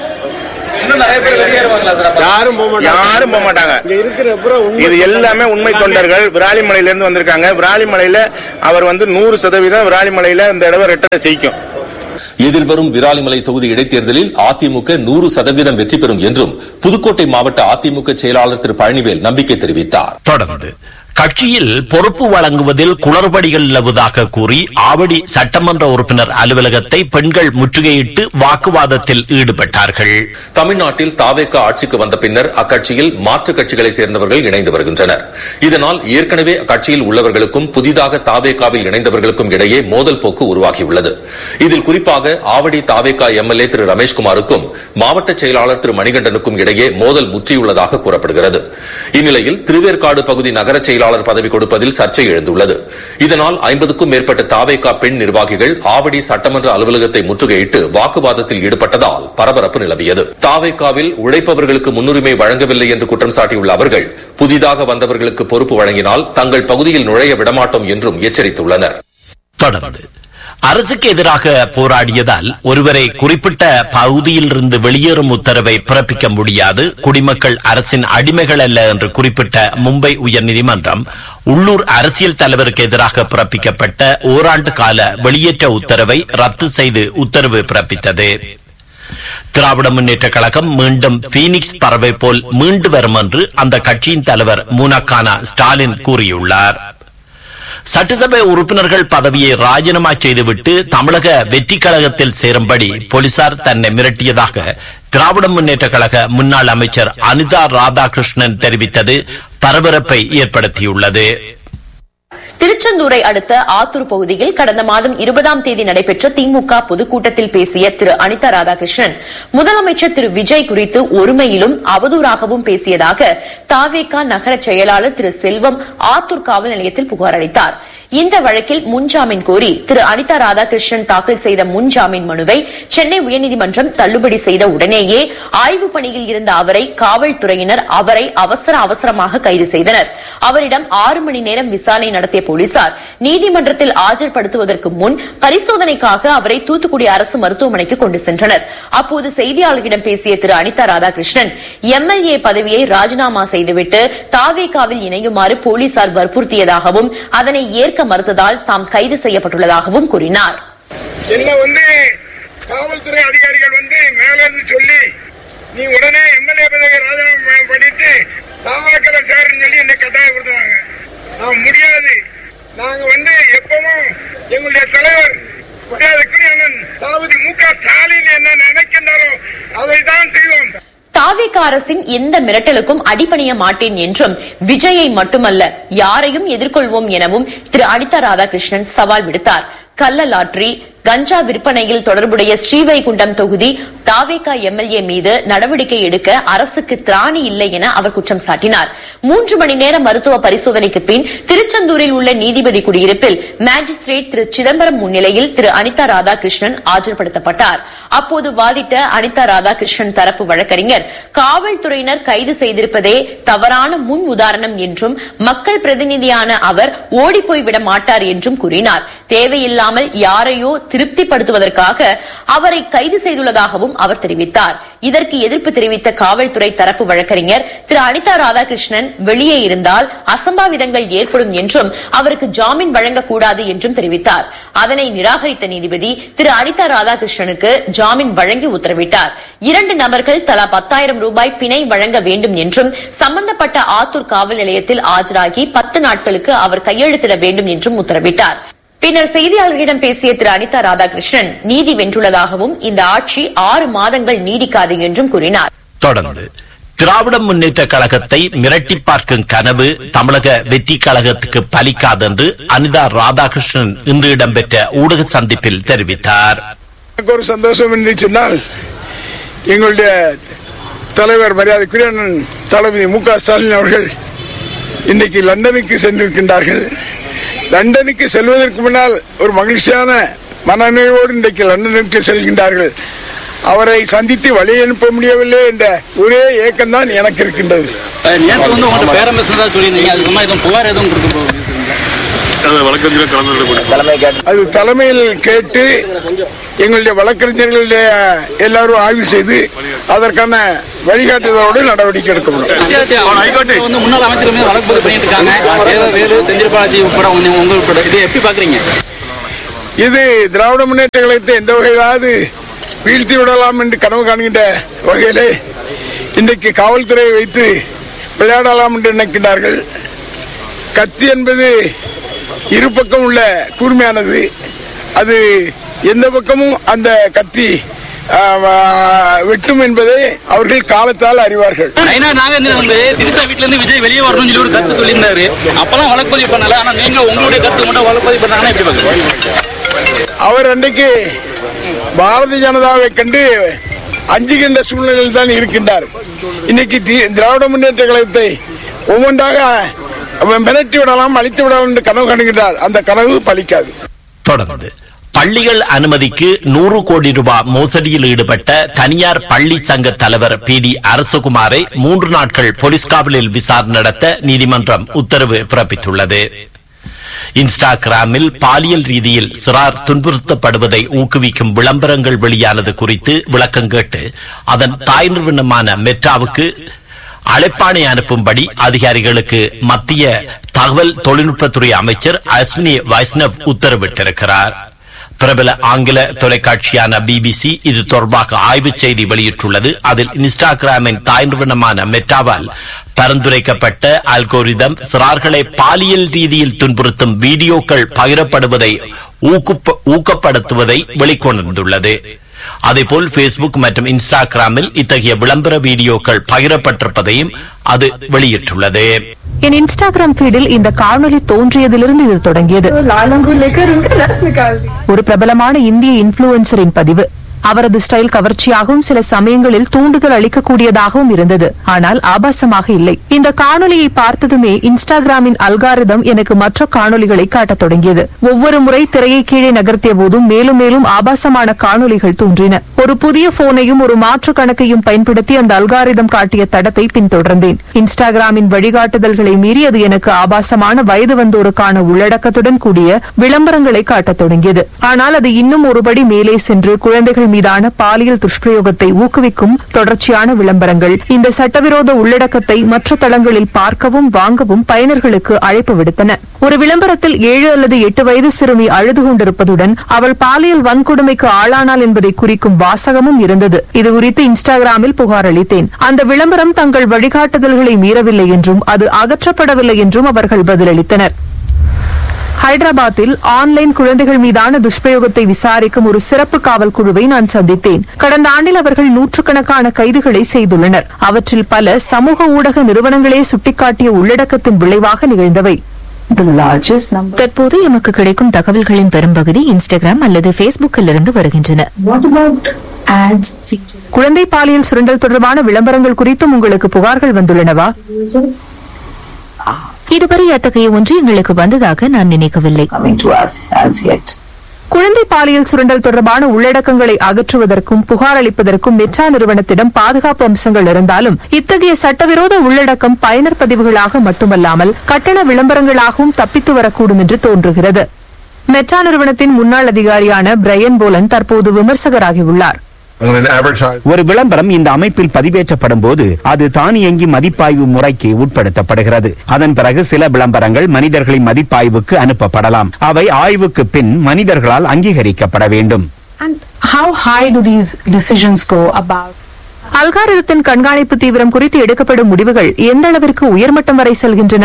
யாரும் போக மாட்டாங்க யாரும் போக மாட்டாங்க இது எல்லாமே உண்மை தொண்டர்கள் விராலிமலையில இருந்து வந்திருக்காங்க விராலிமலையில அவர் வந்து நூறு சதவீதம் விராலிமலையில இந்த தடவை ரெட்டை ஜெயிக்கும் எதிர்வரும் விராலிமலை தொகுதி இடைத்தேர்தலில் அதிமுக நூறு சதவீதம் வெற்றி பெறும் என்றும் புதுக்கோட்டை மாவட்ட அதிமுக செயலாளர் திரு பழனிவேல் நம்பிக்கை தெரிவித்தார் தொடர்ந்து கட்சியில் பொறுப்பு வழங்குவதில் குளறுபடிகள் நிலவுவதாக கூறி ஆவடி சட்டமன்ற உறுப்பினர் அலுவலகத்தை பெண்கள் முற்றுகையிட்டு வாக்குவாதத்தில் ஈடுபட்டார்கள் தமிழ்நாட்டில் தாவேக ஆட்சிக்கு வந்த பின்னர் அக்கட்சியில் மாற்றுக் கட்சிகளை சேர்ந்தவர்கள் இணைந்து வருகின்றனர் இதனால் ஏற்கனவே அக்கட்சியில் உள்ளவர்களுக்கும் புதிதாக தாவேகாவில் இணைந்தவர்களுக்கும் இடையே மோதல் போக்கு உருவாகியுள்ளது இதில் குறிப்பாக ஆவடி தாவேகா எம்எல்ஏ திரு ரமேஷ்குமாருக்கும் மாவட்ட செயலாளர் திரு மணிகண்டனுக்கும் இடையே மோதல் முற்றியுள்ளதாக கூறப்படுகிறது இந்நிலையில் திருவேற்காடு பகுதி நகர செயலாளர் பதவி கொடுப்பதில் சர்ச்சை எழுந்துள்ளது இதனால் ஐம்பதுக்கும் மேற்பட்ட தாவேகா பெண் நிர்வாகிகள் ஆவடி சட்டமன்ற அலுவலகத்தை முற்றுகையிட்டு வாக்குவாதத்தில் ஈடுபட்டதால் பரபரப்பு நிலவியது தாவேகாவில் உழைப்பவர்களுக்கு முன்னுரிமை வழங்கவில்லை என்று குற்றம் சாட்டியுள்ள அவர்கள் புதிதாக வந்தவர்களுக்கு பொறுப்பு வழங்கினால் தங்கள் பகுதியில் நுழைய விடமாட்டோம் என்றும் எச்சரித்துள்ளனர் தொடர்ந்து அரசுக்கு எதிராக போராடியதால் ஒருவரை குறிப்பிட்ட பகுதியிலிருந்து வெளியேறும் உத்தரவை பிறப்பிக்க முடியாது குடிமக்கள் அரசின் அடிமைகள் அல்ல என்று குறிப்பிட்ட மும்பை உயர்நீதிமன்றம் உள்ளூர் அரசியல் தலைவருக்கு எதிராக பிறப்பிக்கப்பட்ட ஓராண்டு கால வெளியேற்ற உத்தரவை ரத்து செய்து உத்தரவு பிறப்பித்தது திராவிட முன்னேற்ற கழகம் மீண்டும் பீனிக்ஸ் பறவை போல் மீண்டு வரும் என்று அந்த கட்சியின் தலைவர் மூனக்கானா ஸ்டாலின் கூறியுள்ளார் சட்டசபை உறுப்பினர்கள் பதவியை ராஜினாமா செய்துவிட்டு தமிழக வெற்றி கழகத்தில் சேரும்படி போலீசார் தன்னை மிரட்டியதாக திராவிட முன்னேற்ற கழக முன்னாள் அமைச்சர் அனிதா ராதாகிருஷ்ணன் தெரிவித்தது பரபரப்பை ஏற்படுத்தியுள்ளது திருச்செந்தூரை அடுத்த ஆத்தூர் பகுதியில் கடந்த மாதம் இருபதாம் தேதி நடைபெற்ற திமுக பொதுக்கூட்டத்தில் பேசிய திரு அனிதா ராதாகிருஷ்ணன் முதலமைச்சர் திரு விஜய் குறித்து ஒருமையிலும் அவதூறாகவும் பேசியதாக தாவேகா நகர செயலாளர் திரு செல்வம் ஆத்தூர் காவல் நிலையத்தில் புகார் அளித்தார் இந்த வழக்கில் முன்ஜாமீன் கோரி திரு அனிதா ராதாகிருஷ்ணன் தாக்கல் செய்த முன்ஜாமீன் மனுவை சென்னை உயர்நீதிமன்றம் தள்ளுபடி செய்த உடனேயே ஆய்வு பணியில் இருந்த அவரை காவல்துறையினர் அவரை அவசர அவசரமாக கைது செய்தனர் அவரிடம் ஆறு மணி நேரம் விசாரணை நடத்திய போலீசார் நீதிமன்றத்தில் ஆஜர்படுத்துவதற்கு முன் பரிசோதனைக்காக அவரை தூத்துக்குடி அரசு மருத்துவமனைக்கு கொண்டு சென்றனர் அப்போது செய்தியாளர்களிடம் பேசிய திரு அனிதா ராதாகிருஷ்ணன் எம்எல்ஏ பதவியை ராஜினாமா செய்துவிட்டு தாவேகாவில் இணையுமாறு போலீசார் வற்புறுத்தியதாகவும் அதனை ஏற்க மறுத்ததால் தாம் கைது செய்யப்பட்டுள்ளதாகவும் கூறினார் என்ன வந்து காவல்துறை அதிகாரிகள் வந்து மேல இருந்து சொல்லி நீ உடனே எம்எல்ஏ பதவி ராஜினாமா பண்ணிட்டு தாவாக்கல சேருன்னு சொல்லி என்னை கட்டாயப்படுத்துறாங்க நான் முடியாது நாங்க வந்து எப்பவும் எங்களுடைய தலைவர் மரியாதைக்குரிய அண்ணன் தளபதி மு க ஸ்டாலின் என்ன நினைக்கின்றாரோ அதை தான் செய்வோம் தாவேக அரசின் எந்த மிரட்டலுக்கும் அடிபணிய மாட்டேன் என்றும் விஜயை மட்டுமல்ல யாரையும் எதிர்கொள்வோம் எனவும் திரு அனிதா ராதாகிருஷ்ணன் சவால் விடுத்தார் கள்ள லாட்டரி கஞ்சா விற்பனையில் தொடர்புடைய ஸ்ரீவைகுண்டம் தொகுதி தாவேகா எம்எல்ஏ மீது நடவடிக்கை எடுக்க அரசுக்கு திராணி இல்லை என அவர் குற்றம் சாட்டினார் மூன்று மணி நேர மருத்துவ பரிசோதனைக்கு பின் திருச்செந்தூரில் உள்ள நீதிபதி குடியிருப்பில் மேஜிஸ்ட்ரேட் திரு சிதம்பரம் முன்னிலையில் திரு அனிதா ராதாகிருஷ்ணன் ஆஜர்படுத்தப்பட்டார் அப்போது வாதிட்ட அனிதா ராதாகிருஷ்ணன் தரப்பு வழக்கறிஞர் காவல்துறையினர் கைது செய்திருப்பதே தவறான முன் உதாரணம் என்றும் மக்கள் பிரதிநிதியான அவர் ஓடிப்போய் விட மாட்டார் என்றும் கூறினார் தேவையில்லாமல் யாரையோ திருப்திப்படுத்துவதற்காக அவரை கைது செய்துள்ளதாகவும் அவர் தெரிவித்தார் இதற்கு எதிர்ப்பு தெரிவித்த காவல்துறை தரப்பு வழக்கறிஞர் திரு அனிதா ராதாகிருஷ்ணன் வெளியே இருந்தால் அசம்பாவிதங்கள் ஏற்படும் என்றும் அவருக்கு ஜாமீன் வழங்கக்கூடாது என்றும் தெரிவித்தார் அதனை நிராகரித்த நீதிபதி திரு அனிதா ராதாகிருஷ்ணனுக்கு ஜாமீன் வழங்கி உத்தரவிட்டார் இரண்டு நபர்கள் தலா பத்தாயிரம் ரூபாய் பிணை வழங்க வேண்டும் என்றும் சம்பந்தப்பட்ட ஆத்தூர் காவல் நிலையத்தில் ஆஜராகி பத்து நாட்களுக்கு அவர் கையெழுத்திட வேண்டும் என்றும் உத்தரவிட்டார் பின்னர் செய்தியாளர்களிடம் பேசிய திரு அனிதா ராதாகிருஷ்ணன் நீதி வென்றுள்ளதாகவும் இந்த ஆட்சி ஆறு மாதங்கள் நீடிக்காது என்றும் கூறினார் தொடர்ந்து திராவிட முன்னேற்ற கழகத்தை மிரட்டி பார்க்கும் கனவு தமிழக வெற்றி கழகத்துக்கு பலிக்காது என்று அனிதா ராதாகிருஷ்ணன் இன்று இடம்பெற்ற ஊடக சந்திப்பில் தெரிவித்தார் எனக்கு ஒரு சந்தோஷம் என்று சொன்னால் எங்களுடைய தலைவர் மரியாதைக்குரிய அண்ணன் தளபதி மு க ஸ்டாலின் அவர்கள் இன்னைக்கு லண்டனுக்கு சென்றிருக்கின்றார்கள் லண்டனுக்கு செல்வதற்கு முன்னால் ஒரு மகிழ்ச்சியான மனநிறைவோடு இன்றைக்கு லண்டனுக்கு செல்கின்றார்கள் அவரை சந்தித்து வழி அனுப்ப முடியவில்லை என்ற ஒரே ஏக்கம்தான் எனக்கு இருக்கின்றது நேற்று வந்து உங்கள்கிட்ட பேரம் பேசுறதா சொல்லியிருந்தீங்க அதுக்கு மாதிரி எதுவும் புகார் எதுவும் கொடுக்க போகுது அது தலைமையில் கேட்டு எங்களுடைய வழக்கறிஞர்களுடைய எல்லாரும் ஆய்வு செய்து அதற்கான வழிகாட்டுதலோடு நடவடிக்கை எடுக்கப்படும் ஹைகோர்ட் வந்து முன்னாள் அமைச்சர் மீது வழக்கு பதிவு பண்ணிட்டு இருக்காங்க தேவ வேலு செந்தில் பாலாஜி உட்பட உங்க உங்க உட்பட இதை எப்படி பாக்குறீங்க இது திராவிட முன்னேற்ற கழகத்தை எந்த வகையிலாவது வீழ்த்தி விடலாம் என்று கனவு காண்கின்ற வகையிலே இன்றைக்கு காவல்துறையை வைத்து விளையாடலாம் என்று நினைக்கின்றார்கள் கத்தி என்பது இரு பக்கம் உள்ள கூர்மையானது அது எந்த பக்கமும் அந்த கத்தி ஆ, ஆ, வெட்டும் என்பதை அவர்கள் காலத்தால் அறிவார்கள் நைனா நாகேந்திரன் வந்து திரிசா வீட்ல இருந்து விஜய் வெளியே வரணும்னு சொல்லி ஒரு கருத்து சொல்லியிருந்தாரு அப்பெல்லாம் வழக்கு பதிவு பண்ணல ஆனா நீங்க உங்களுடைய கருத்து மட்டும் வழக்கு பதிவு பண்ணாங்கன்னா எப்படி பாக்குறீங்க அவர் அன்றைக்கு பாரதிய ஜனதாவை கண்டு அஞ்சுகின்ற சூழ்நிலையில் தான் இருக்கின்றார் இன்னைக்கு தி- திராவிட முன்னேற்ற கழகத்தை ஒவ்வொன்றாக அவன் மிரட்டி விடலாம் அழித்து விடலாம் என்று கனவு காணுகின்றார் அந்த கனவு பலிக்காது தொடர்ந்து பள்ளிகள் அனுமதிக்கு நூறு கோடி ரூபாய் மோசடியில் ஈடுபட்ட தனியார் பள்ளி சங்க தலைவர் பி டி அரசகுமாரை மூன்று நாட்கள் போலீஸ் காவலில் விசாரணை நடத்த நீதிமன்றம் உத்தரவு பிறப்பித்துள்ளது இன்ஸ்டாகிராமில் பாலியல் ரீதியில் சிறார் துன்புறுத்தப்படுவதை ஊக்குவிக்கும் விளம்பரங்கள் வெளியானது குறித்து விளக்கம் கேட்டு அதன் தாய் நிறுவனமான மெட்ராவுக்கு அழைப்பாணை அனுப்பும்படி அதிகாரிகளுக்கு மத்திய தகவல் தொழில்நுட்பத்துறை அமைச்சர் அஸ்வினி வைஷ்ணவ் உத்தரவிட்டிருக்கிறார் பிரபல ஆங்கில தொலைக்காட்சியான பிபிசி இது தொடர்பாக ஆய்வு செய்தி வெளியிட்டுள்ளது அதில் இன்ஸ்டாகிராமின் தாய் நிறுவனமான மெட்டாவால் பரிந்துரைக்கப்பட்ட அல்கோரிதம் சிறார்களை பாலியல் ரீதியில் துன்புறுத்தும் வீடியோக்கள் பகிரப்படுவதை ஊக்குப்ப- ஊக்கப்படுத்துவதை வெளிக்கொணர்ந்துள்ளது அதேபோல் Facebook மற்றும் இன்ஸ்டாகிராமில் இத்தகைய விளம்பர வீடியோக்கள் பகிரப்பட்டிருப்பதையும் அது வெளியிட்டுள்ளது என் இன்ஸ்டாகிராம் ஃபீடில் இந்த காணொளி தோன்றியதிலிருந்து இது தொடங்கியது ஒரு பிரபலமான இந்திய இன்ஃபுளுசரின் பதிவு அவரது ஸ்டைல் கவர்ச்சியாகவும் சில சமயங்களில் தூண்டுதல் அளிக்கக்கூடியதாகவும் இருந்தது ஆனால் ஆபாசமாக இல்லை இந்த காணொளியை பார்த்ததுமே இன்ஸ்டாகிராமின் அல்காரிதம் எனக்கு மற்ற காணொளிகளை காட்டத் தொடங்கியது ஒவ்வொரு முறை திரையை கீழே நகர்த்திய போதும் மேலும் மேலும் ஆபாசமான காணொளிகள் தோன்றின ஒரு புதிய போனையும் ஒரு மாற்று கணக்கையும் பயன்படுத்தி அந்த அல்காரிதம் காட்டிய தடத்தை பின்தொடர்ந்தேன் இன்ஸ்டாகிராமின் வழிகாட்டுதல்களை மீறி அது எனக்கு ஆபாசமான வயது வந்தோருக்கான உள்ளடக்கத்துடன் கூடிய விளம்பரங்களை காட்டத் தொடங்கியது ஆனால் அது இன்னும் ஒருபடி மேலே சென்று குழந்தைகள் மீதான பாலியல் துஷ்பிரயோகத்தை ஊக்குவிக்கும் தொடர்ச்சியான விளம்பரங்கள் இந்த சட்டவிரோத உள்ளடக்கத்தை மற்ற தளங்களில் பார்க்கவும் வாங்கவும் பயனர்களுக்கு அழைப்பு விடுத்தன ஒரு விளம்பரத்தில் ஏழு அல்லது எட்டு வயது சிறுமி அழுது கொண்டிருப்பதுடன் அவள் பாலியல் வன்கொடுமைக்கு ஆளானாள் என்பதை குறிக்கும் வாசகமும் இருந்தது இது குறித்து இன்ஸ்டாகிராமில் புகார் அளித்தேன் அந்த விளம்பரம் தங்கள் வழிகாட்டுதல்களை மீறவில்லை என்றும் அது அகற்றப்படவில்லை என்றும் அவர்கள் பதிலளித்தனர் ஹைதராபாத்தில் ஆன்லைன் குழந்தைகள் மீதான துஷ்பிரயோகத்தை விசாரிக்கும் ஒரு சிறப்பு காவல் குழுவை நான் சந்தித்தேன் கடந்த ஆண்டில் அவர்கள் நூற்றுக்கணக்கான கைதுகளை செய்துள்ளனர் அவற்றில் பல சமூக ஊடக நிறுவனங்களே சுட்டிக்காட்டிய உள்ளடக்கத்தின் விளைவாக நிகழ்ந்தவை தற்போது எமக்கு கிடைக்கும் தகவல்களின் பெரும்பகுதி இன்ஸ்டாகிராம் அல்லது பேஸ்புக்கில் இருந்து வருகின்றன குழந்தை பாலியல் சுரண்டல் தொடர்பான விளம்பரங்கள் குறித்தும் உங்களுக்கு புகார்கள் வந்துள்ளனவா இதுவரை அத்தகைய ஒன்று எங்களுக்கு வந்ததாக நான் நினைக்கவில்லை குழந்தை பாலியல் சுரண்டல் தொடர்பான உள்ளடக்கங்களை அகற்றுவதற்கும் புகார் அளிப்பதற்கும் மெட்ரா நிறுவனத்திடம் பாதுகாப்பு அம்சங்கள் இருந்தாலும் இத்தகைய சட்டவிரோத உள்ளடக்கம் பயனர் பதிவுகளாக மட்டுமல்லாமல் கட்டண விளம்பரங்களாகவும் தப்பித்து வரக்கூடும் என்று தோன்றுகிறது மெட்ரா நிறுவனத்தின் முன்னாள் அதிகாரியான பிரையன் போலன் தற்போது விமர்சகராகியுள்ளார் ஒரு விளம்பரம் இந்த அமைப்பில் பதிவேற்றப்படும் போது அது தானியங்கி மதிப்பாய்வு முறைக்கு உட்படுத்தப்படுகிறது அதன் பிறகு சில விளம்பரங்கள் மனிதர்களின் மதிப்பாய்வுக்கு அனுப்பப்படலாம் அவை ஆய்வுக்கு பின் மனிதர்களால் அங்கீகரிக்கப்பட வேண்டும் How high do these decisions go about? அல்காரிதத்தின் கண்காணிப்பு தீவிரம் குறித்து எடுக்கப்படும் முடிவுகள் எந்த அளவிற்கு உயர்மட்டம் வரை செல்கின்றன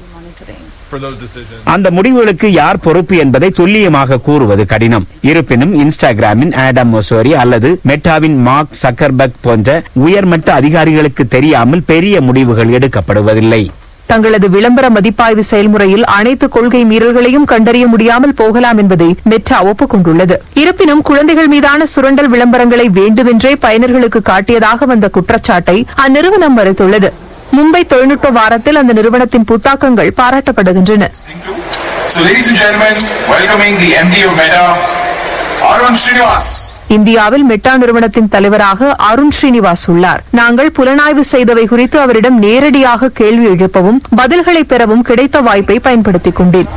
அந்த முடிவுகளுக்கு யார் பொறுப்பு என்பதை துல்லியமாக கூறுவது கடினம் இருப்பினும் இன்ஸ்டாகிராமின் ஆடம் மொசோரி அல்லது மெட்டாவின் மார்க் சக்கர்பர்க் போன்ற உயர்மட்ட அதிகாரிகளுக்கு தெரியாமல் பெரிய முடிவுகள் எடுக்கப்படுவதில்லை தங்களது விளம்பர மதிப்பாய்வு செயல்முறையில் அனைத்து கொள்கை மீறல்களையும் கண்டறிய முடியாமல் போகலாம் என்பதை மெட்டா ஒப்புக்கொண்டுள்ளது இருப்பினும் குழந்தைகள் மீதான சுரண்டல் விளம்பரங்களை வேண்டுமென்றே பயனர்களுக்கு காட்டியதாக வந்த குற்றச்சாட்டை அந்நிறுவனம் மறுத்துள்ளது மும்பை தொழில்நுட்ப வாரத்தில் அந்த நிறுவனத்தின் புத்தாக்கங்கள் பாராட்டப்படுகின்றன So, ladies and gentlemen, welcoming the MD of Meta, Arun Srinivas. இந்தியாவில் மெட்டா நிறுவனத்தின் தலைவராக அருண் ஸ்ரீனிவாஸ் உள்ளார் நாங்கள் புலனாய்வு செய்தவை குறித்து அவரிடம் நேரடியாக கேள்வி எழுப்பவும் பதில்களை பெறவும் கிடைத்த வாய்ப்பை பயன்படுத்திக் கொண்டேன்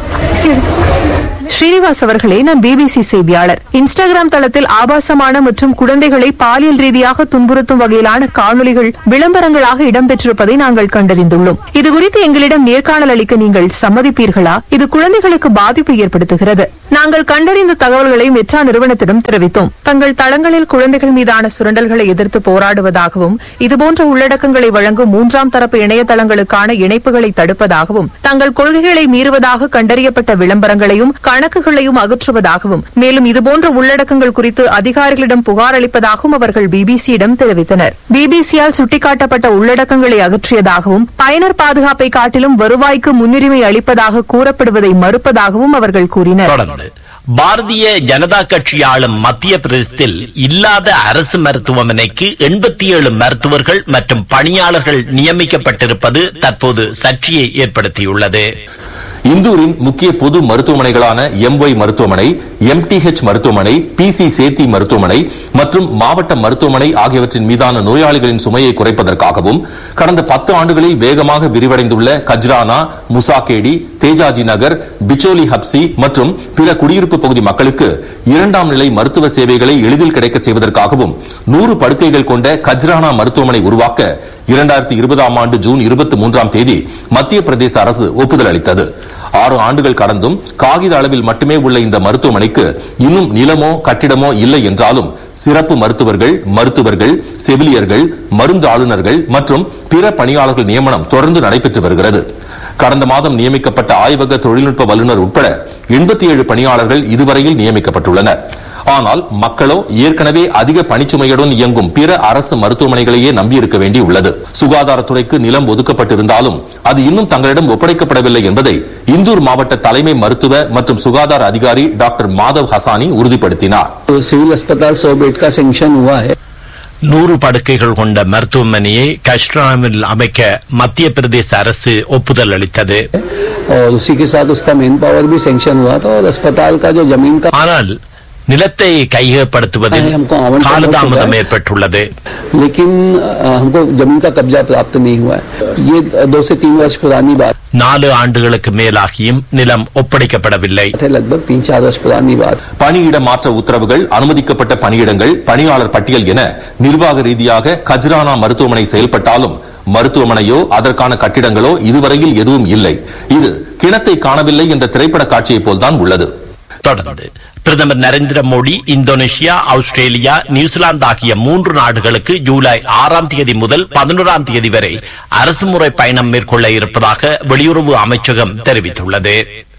ஸ்ரீனிவாஸ் அவர்களே நான் பிபிசி செய்தியாளர் இன்ஸ்டாகிராம் தளத்தில் ஆபாசமான மற்றும் குழந்தைகளை பாலியல் ரீதியாக துன்புறுத்தும் வகையிலான காணொலிகள் விளம்பரங்களாக இடம்பெற்றிருப்பதை நாங்கள் கண்டறிந்துள்ளோம் இதுகுறித்து எங்களிடம் நேர்காணல் அளிக்க நீங்கள் சம்மதிப்பீர்களா இது குழந்தைகளுக்கு பாதிப்பு ஏற்படுத்துகிறது நாங்கள் கண்டறிந்த தகவல்களை மெட்ரா நிறுவனத்திடம் தெரிவித்தோம் தங்கள் தளங்களில் குழந்தைகள் மீதான சுரண்டல்களை எதிர்த்து போராடுவதாகவும் இதுபோன்ற உள்ளடக்கங்களை வழங்கும் மூன்றாம் தரப்பு இணையதளங்களுக்கான இணைப்புகளை தடுப்பதாகவும் தங்கள் கொள்கைகளை மீறுவதாக கண்டறியப்பட்ட விளம்பரங்களையும் கணக்குகளையும் அகற்றுவதாகவும் மேலும் இதுபோன்ற உள்ளடக்கங்கள் குறித்து அதிகாரிகளிடம் புகார் அளிப்பதாகவும் அவர்கள் பிபிசியிடம் தெரிவித்தனர் பிபிசியால் சுட்டிக்காட்டப்பட்ட உள்ளடக்கங்களை அகற்றியதாகவும் பயனர் பாதுகாப்பை காட்டிலும் வருவாய்க்கு முன்னுரிமை அளிப்பதாக கூறப்படுவதை மறுப்பதாகவும் அவர்கள் கூறினர் தொடர்ந்து பாரதிய ஜனதா கட்சி ஆளும் மத்திய பிரதேசத்தில் இல்லாத அரசு மருத்துவமனைக்கு எண்பத்தி ஏழு மருத்துவர்கள் மற்றும் பணியாளர்கள் நியமிக்கப்பட்டிருப்பது தற்போது சர்ச்சையை ஏற்படுத்தியுள்ளது இந்தூரின் முக்கிய பொது மருத்துவமனைகளான எம்ஒய் மருத்துவமனை எம்டிஹெச் மருத்துவமனை பிசி சேத்தி மருத்துவமனை மற்றும் மாவட்ட மருத்துவமனை ஆகியவற்றின் மீதான நோயாளிகளின் சுமையை குறைப்பதற்காகவும் கடந்த பத்து ஆண்டுகளில் வேகமாக விரிவடைந்துள்ள கஜ்ரானா முசாகேடி தேஜாஜி நகர் பிச்சோலி ஹப்சி மற்றும் பிற குடியிருப்பு பகுதி மக்களுக்கு இரண்டாம் நிலை மருத்துவ சேவைகளை எளிதில் கிடைக்க செய்வதற்காகவும் நூறு படுக்கைகள் கொண்ட கஜ்ரானா மருத்துவமனை உருவாக்க இரண்டாயிரத்தி இருபதாம் ஆண்டு ஜூன் இருபத்தி மூன்றாம் தேதி மத்திய பிரதேச அரசு ஒப்புதல் அளித்தது ஆறு ஆண்டுகள் கடந்தும் காகித அளவில் மட்டுமே உள்ள இந்த மருத்துவமனைக்கு இன்னும் நிலமோ கட்டிடமோ இல்லை என்றாலும் சிறப்பு மருத்துவர்கள் மருத்துவர்கள் செவிலியர்கள் மருந்து ஆளுநர்கள் மற்றும் பிற பணியாளர்கள் நியமனம் தொடர்ந்து நடைபெற்று வருகிறது கடந்த மாதம் நியமிக்கப்பட்ட ஆய்வக தொழில்நுட்ப வல்லுநர் உட்பட எண்பத்தி ஏழு பணியாளர்கள் இதுவரையில் நியமிக்கப்பட்டுள்ளனர் ஆனால் மக்களோ ஏற்கனவே அதிக பணிச்சுமையுடன் இயங்கும் பிற அரசு மருத்துவமனைகளையே நம்பியிருக்க வேண்டியுள்ளது சுகாதாரத்துறைக்கு நிலம் ஒதுக்கப்பட்டிருந்தாலும் அது இன்னும் தங்களிடம் ஒப்படைக்கப்படவில்லை என்பதை இந்தூர் மாவட்ட தலைமை மருத்துவ மற்றும் சுகாதார அதிகாரி டாக்டர் மாதவ் ஹசானி உறுதிப்படுத்தினார் सिविल अस्पताल सौ बेड का सेंक्शन हुआ है நூறு படுக்கைகள் கொண்ட மருத்துவமனையை கஷ்டாமில் அமைக்க மத்திய பிரதேச அரசு ஒப்புதல் அளித்தது और उसी के साथ उसका मैन पावर भी सेंक्शन हुआ था और अस्पताल का जो जमीन का ஆனால் நிலத்தை கையகப்படுத்துவதில் காலதாமதம் ஏற்பட்டுள்ளது लेकिन अ, हमको जमीन का कब्जा प्राप्त नहीं हुआ है ये दो से तीन वर्ष पुरानी बात நாலு ஆண்டுகளுக்கு மேலாகியும் நிலம் ஒப்படைக்கப்படவில்லை है लगभग तीन चार वर्ष पुरानी बात பணியிட மாற்ற உத்தரவுகள் அனுமதிக்கப்பட்ட பணியிடங்கள் பணியாளர் பட்டியல் என நிர்வாக ரீதியாக கஜ்ரானா மருத்துவமனை செயல்பட்டாலும் மருத்துவமனையோ அதற்கான கட்டிடங்களோ இதுவரையில் எதுவும் இல்லை இது கிணத்தை காணவில்லை என்ற திரைப்பட காட்சியை போல்தான் உள்ளது தொடர்ந்து பிரதமர் Narendra Modi Indonesia Australia New Zealand ஆகிய மூன்று நாடுகளுக்கு ஜூலை ஆறாம் தேதி முதல் பதினோராம் தேதி வரை அரசுமுறை பயணம் மேற்கொள்ள இருப்பதாக வெளியுறவு அமைச்சகம் தெரிவித்துள்ளது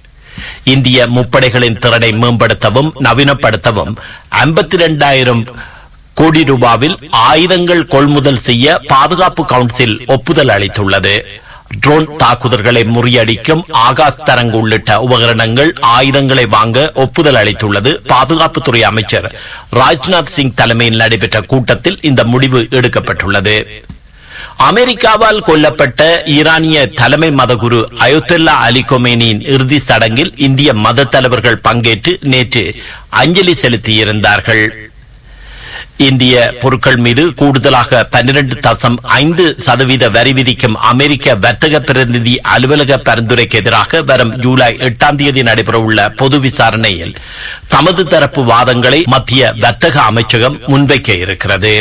இந்திய முப்படைகளின் திறனை மேம்படுத்தவும் நவீனப்படுத்தவும் ஐம்பத்தி இரண்டாயிரம் கோடி ரூபாவில் ஆயுதங்கள் கொள்முதல் செய்ய பாதுகாப்பு கவுன்சில் ஒப்புதல் அளித்துள்ளது ட்ரோன் தாக்குதல்களை முறியடிக்கும் ஆகாஷ் தரங்கு உள்ளிட்ட உபகரணங்கள் ஆயுதங்களை வாங்க ஒப்புதல் அளித்துள்ளது பாதுகாப்புத்துறை அமைச்சர் ராஜ்நாத் சிங் தலைமையில் நடைபெற்ற கூட்டத்தில் இந்த முடிவு எடுக்கப்பட்டுள்ளது அமெரிக்காவால் கொல்லப்பட்ட ஈரானிய தலைமை மதகுரு அயோத்தல்லா அலி கொமேனியின் இறுதி சடங்கில் இந்திய மத தலைவர்கள் பங்கேற்று நேற்று அஞ்சலி செலுத்தியிருந்தார்கள் இந்திய பொருட்கள் மீது கூடுதலாக பன்னிரண்டு தசம் ஐந்து சதவீத வரி விதிக்கும் அமெரிக்க வர்த்தக பிரதிநிதி அலுவலக பரிந்துரைக்கு எதிராக வரும் ஜூலை எட்டாம் தேதி நடைபெறவுள்ள பொது விசாரணையில் தமது தரப்பு வாதங்களை மத்திய வர்த்தக அமைச்சகம் முன்வைக்க இருக்கிறது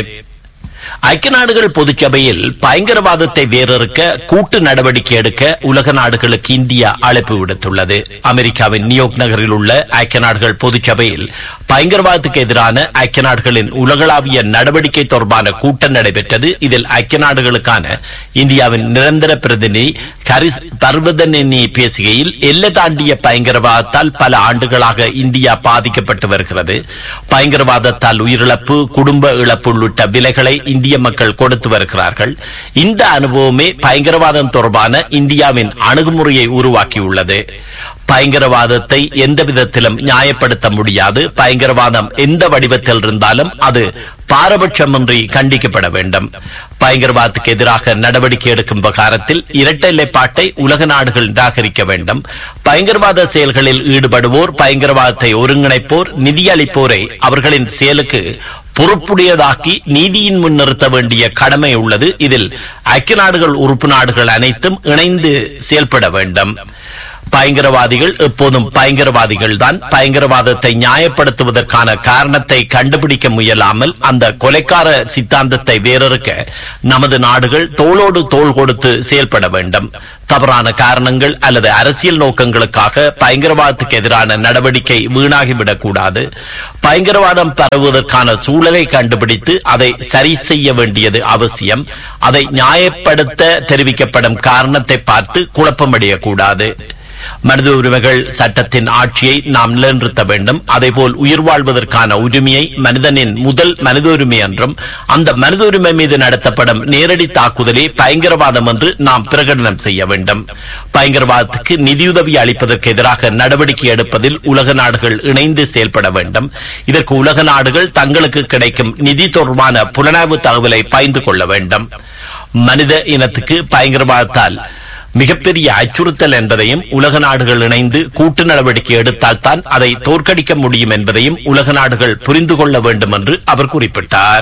ஐக்கிய நாடுகள் பொதுச்சபையில் பயங்கரவாதத்தை வேறறுக்க கூட்டு நடவடிக்கை எடுக்க உலக நாடுகளுக்கு இந்தியா அழைப்பு விடுத்துள்ளது அமெரிக்காவின் நியூயார்க் நகரில் உள்ள ஐக்கிய நாடுகள் பொதுச்சபையில் பயங்கரவாதத்துக்கு எதிரான ஐக்கிய நாடுகளின் உலகளாவிய நடவடிக்கை தொடர்பான கூட்டம் நடைபெற்றது இதில் ஐக்கிய நாடுகளுக்கான இந்தியாவின் நிரந்தர பிரதிநிதி கரிஸ் பர்வதனி பேசுகையில் எல்லை தாண்டிய பயங்கரவாதத்தால் பல ஆண்டுகளாக இந்தியா பாதிக்கப்பட்டு வருகிறது பயங்கரவாதத்தால் உயிரிழப்பு குடும்ப இழப்பு உள்ளிட்ட விலைகளை இந்திய மக்கள் கொடுத்து வருகிறார்கள் இந்த அனுபவமே பயங்கரவாதம் தொடர்பான இந்தியாவின் அணுகுமுறையை உருவாக்கியுள்ளது பயங்கரவாதத்தை எந்த விதத்திலும் நியாயப்படுத்த முடியாது பயங்கரவாதம் எந்த வடிவத்தில் இருந்தாலும் அது பாரபட்சமின்றி கண்டிக்கப்பட வேண்டும் பயங்கரவாதத்துக்கு எதிராக நடவடிக்கை எடுக்கும் விவகாரத்தில் இரட்டை நிலைப்பாட்டை உலக நாடுகள் நிராகரிக்க வேண்டும் பயங்கரவாத செயல்களில் ஈடுபடுவோர் பயங்கரவாதத்தை ஒருங்கிணைப்போர் நிதியளிப்போரை அவர்களின் செயலுக்கு பொறுப்புடையதாக்கி நீதியின் முன் நிறுத்த வேண்டிய கடமை உள்ளது இதில் ஐக்கிய நாடுகள் உறுப்பு நாடுகள் அனைத்தும் இணைந்து செயல்பட வேண்டும் பயங்கரவாதிகள் எப்போதும் பயங்கரவாதிகள் தான் பயங்கரவாதத்தை நியாயப்படுத்துவதற்கான காரணத்தை கண்டுபிடிக்க முயலாமல் அந்த கொலைக்கார சித்தாந்தத்தை வேறறுக்க நமது நாடுகள் தோளோடு தோள் கொடுத்து செயல்பட வேண்டும் தவறான காரணங்கள் அல்லது அரசியல் நோக்கங்களுக்காக பயங்கரவாதத்துக்கு எதிரான நடவடிக்கை வீணாகிவிடக் கூடாது பயங்கரவாதம் பரவுவதற்கான சூழலை கண்டுபிடித்து அதை சரி செய்ய வேண்டியது அவசியம் அதை நியாயப்படுத்த தெரிவிக்கப்படும் காரணத்தை பார்த்து குழப்பமடையக்கூடாது மனித உரிமைகள் சட்டத்தின் ஆட்சியை நாம் நிலைநிறுத்த வேண்டும் அதேபோல் உயிர் வாழ்வதற்கான உரிமையை மனிதனின் முதல் மனித உரிமை என்றும் அந்த மனித உரிமை மீது நடத்தப்படும் நேரடி தாக்குதலே பயங்கரவாதம் என்று நாம் பிரகடனம் செய்ய வேண்டும் பயங்கரவாதத்துக்கு நிதியுதவி அளிப்பதற்கு எதிராக நடவடிக்கை எடுப்பதில் உலக நாடுகள் இணைந்து செயல்பட வேண்டும் இதற்கு உலக நாடுகள் தங்களுக்கு கிடைக்கும் நிதி தொடர்பான புலனாய்வு தகவலை பகிர்ந்து கொள்ள வேண்டும் மனித இனத்துக்கு பயங்கரவாதத்தால் மிகப்பெரிய அச்சுறுத்தல் என்பதையும் உலக நாடுகள் இணைந்து கூட்டு நடவடிக்கை எடுத்தால்தான் அதை தோற்கடிக்க முடியும் என்பதையும் உலக நாடுகள் புரிந்து கொள்ள வேண்டும் என்று அவர் குறிப்பிட்டார்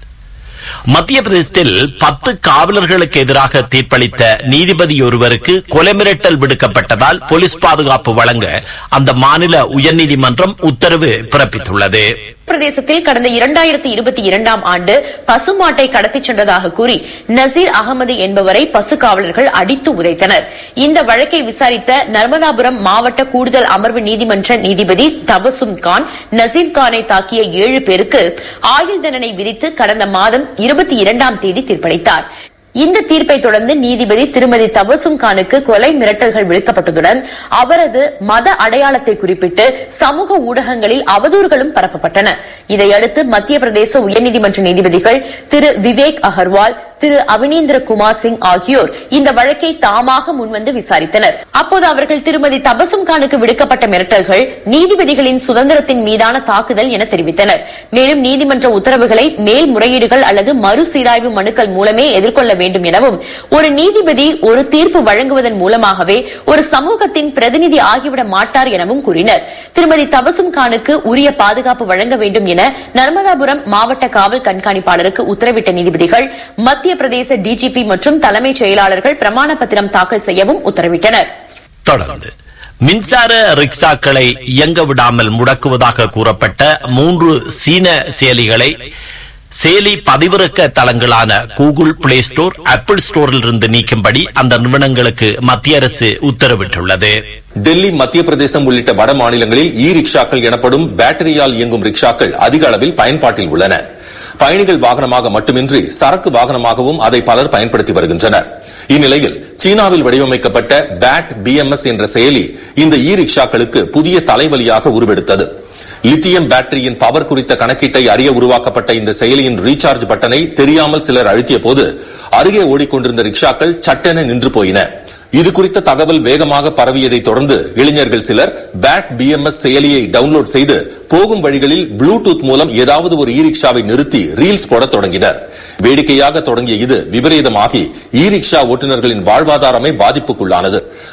மத்திய பிரதேசத்தில் பத்து காவலர்களுக்கு எதிராக தீர்ப்பளித்த நீதிபதி ஒருவருக்கு கொலை மிரட்டல் விடுக்கப்பட்டதால் போலீஸ் பாதுகாப்பு வழங்க அந்த மாநில உயர்நீதிமன்றம் உத்தரவு பிறப்பித்துள்ளது பிரதேசத்தில் கடந்த இரண்டாயிரத்தி இருபத்தி இரண்டாம் ஆண்டு பசுமாட்டை கடத்திச் சென்றதாக கூறி நசீர் அகமது என்பவரை பசு காவலர்கள் அடித்து உதைத்தனர் இந்த வழக்கை விசாரித்த நர்மதாபுரம் மாவட்ட கூடுதல் அமர்வு நீதிமன்ற நீதிபதி தபசும் கான் நசீர் கானை தாக்கிய ஏழு பேருக்கு ஆயுள் தண்டனை விதித்து கடந்த மாதம் இருபத்தி இரண்டாம் தேதி தீர்ப்பளித்தார் இந்த தீர்ப்பை தொடர்ந்து நீதிபதி திருமதி தபசும் கானுக்கு கொலை மிரட்டல்கள் விடுக்கப்பட்டதுடன் அவரது மத அடையாளத்தை குறிப்பிட்டு சமூக ஊடகங்களில் அவதூறுகளும் பரப்பப்பட்டன இதையடுத்து மத்திய பிரதேச உயர்நீதிமன்ற நீதிபதிகள் திரு விவேக் அகர்வால் திரு அவனீந்திர குமார் சிங் ஆகியோர் இந்த வழக்கை தாமாக முன்வந்து விசாரித்தனர் அப்போது அவர்கள் திருமதி தபசும் கானுக்கு விடுக்கப்பட்ட மிரட்டல்கள் நீதிபதிகளின் சுதந்திரத்தின் மீதான தாக்குதல் என தெரிவித்தனர் மேலும் நீதிமன்ற உத்தரவுகளை மேல்முறையீடுகள் அல்லது மறுசீராய்வு மனுக்கள் மூலமே எதிர்கொள்ள வேண்டும் எனவும் ஒரு நீதிபதி ஒரு தீர்ப்பு வழங்குவதன் மூலமாகவே ஒரு சமூகத்தின் பிரதிநிதி ஆகிவிட மாட்டார் எனவும் கூறினர் திருமதி தபசும் கானுக்கு உரிய பாதுகாப்பு வழங்க வேண்டும் என நர்மதாபுரம் மாவட்ட காவல் கண்காணிப்பாளருக்கு உத்தரவிட்ட நீதிபதிகள் மத்திய பிரதேச டிஜிபி மற்றும் தலைமைச் செயலாளர்கள் பிரமாண பத்திரம் தாக்கல் செய்யவும் உத்தரவிட்டனர் தொடர்ந்து மின்சார ரிக்ஷாக்களை இயங்க விடாமல் முடக்குவதாக கூறப்பட்ட மூன்று சீன செயலிகளை செயலி பதிவிறக்க தளங்களான கூகுள் பிளே ஸ்டோர் ஆப்பிள் ஸ்டோரில் இருந்து நீக்கும்படி அந்த நிறுவனங்களுக்கு மத்திய அரசு உத்தரவிட்டுள்ளது டெல்லி மத்திய பிரதேசம் உள்ளிட்ட வட மாநிலங்களில் இ ரிக்ஷாக்கள் எனப்படும் பேட்டரியால் இயங்கும் ரிக்ஷாக்கள் அதிக அளவில் பயன்பாட்டில் உள்ளன பயணிகள் வாகனமாக மட்டுமின்றி சரக்கு வாகனமாகவும் அதை பலர் பயன்படுத்தி வருகின்றனர் இந்நிலையில் சீனாவில் வடிவமைக்கப்பட்ட பேட் பிஎம்எஸ் என்ற செயலி இந்த இ ரிக்ஷாக்களுக்கு புதிய தலைவலியாக உருவெடுத்தது லித்தியம் பேட்டரியின் பவர் குறித்த கணக்கீட்டை அறிய உருவாக்கப்பட்ட இந்த செயலியின் ரீசார்ஜ் பட்டனை தெரியாமல் சிலர் அழுத்திய போது அருகே ஓடிக்கொண்டிருந்த ரிக்ஷாக்கள் சட்டென நின்று போயின இது குறித்த தகவல் வேகமாக பரவியதை தொடர்ந்து இளைஞர்கள் சிலர் பேட் பிஎம்எஸ் செயலியை டவுன்லோட் செய்து போகும் வழிகளில் ப்ளூடூத் மூலம் ஏதாவது ஒரு இ ரிக்ஷாவை நிறுத்தி ரீல்ஸ் போட தொடங்கினர் வேடிக்கையாக தொடங்கிய இது விபரீதமாகி இ ரிக்ஷா ஓட்டுநர்களின் வாழ்வாதாரமே பாதிப்புக்குள்ளானது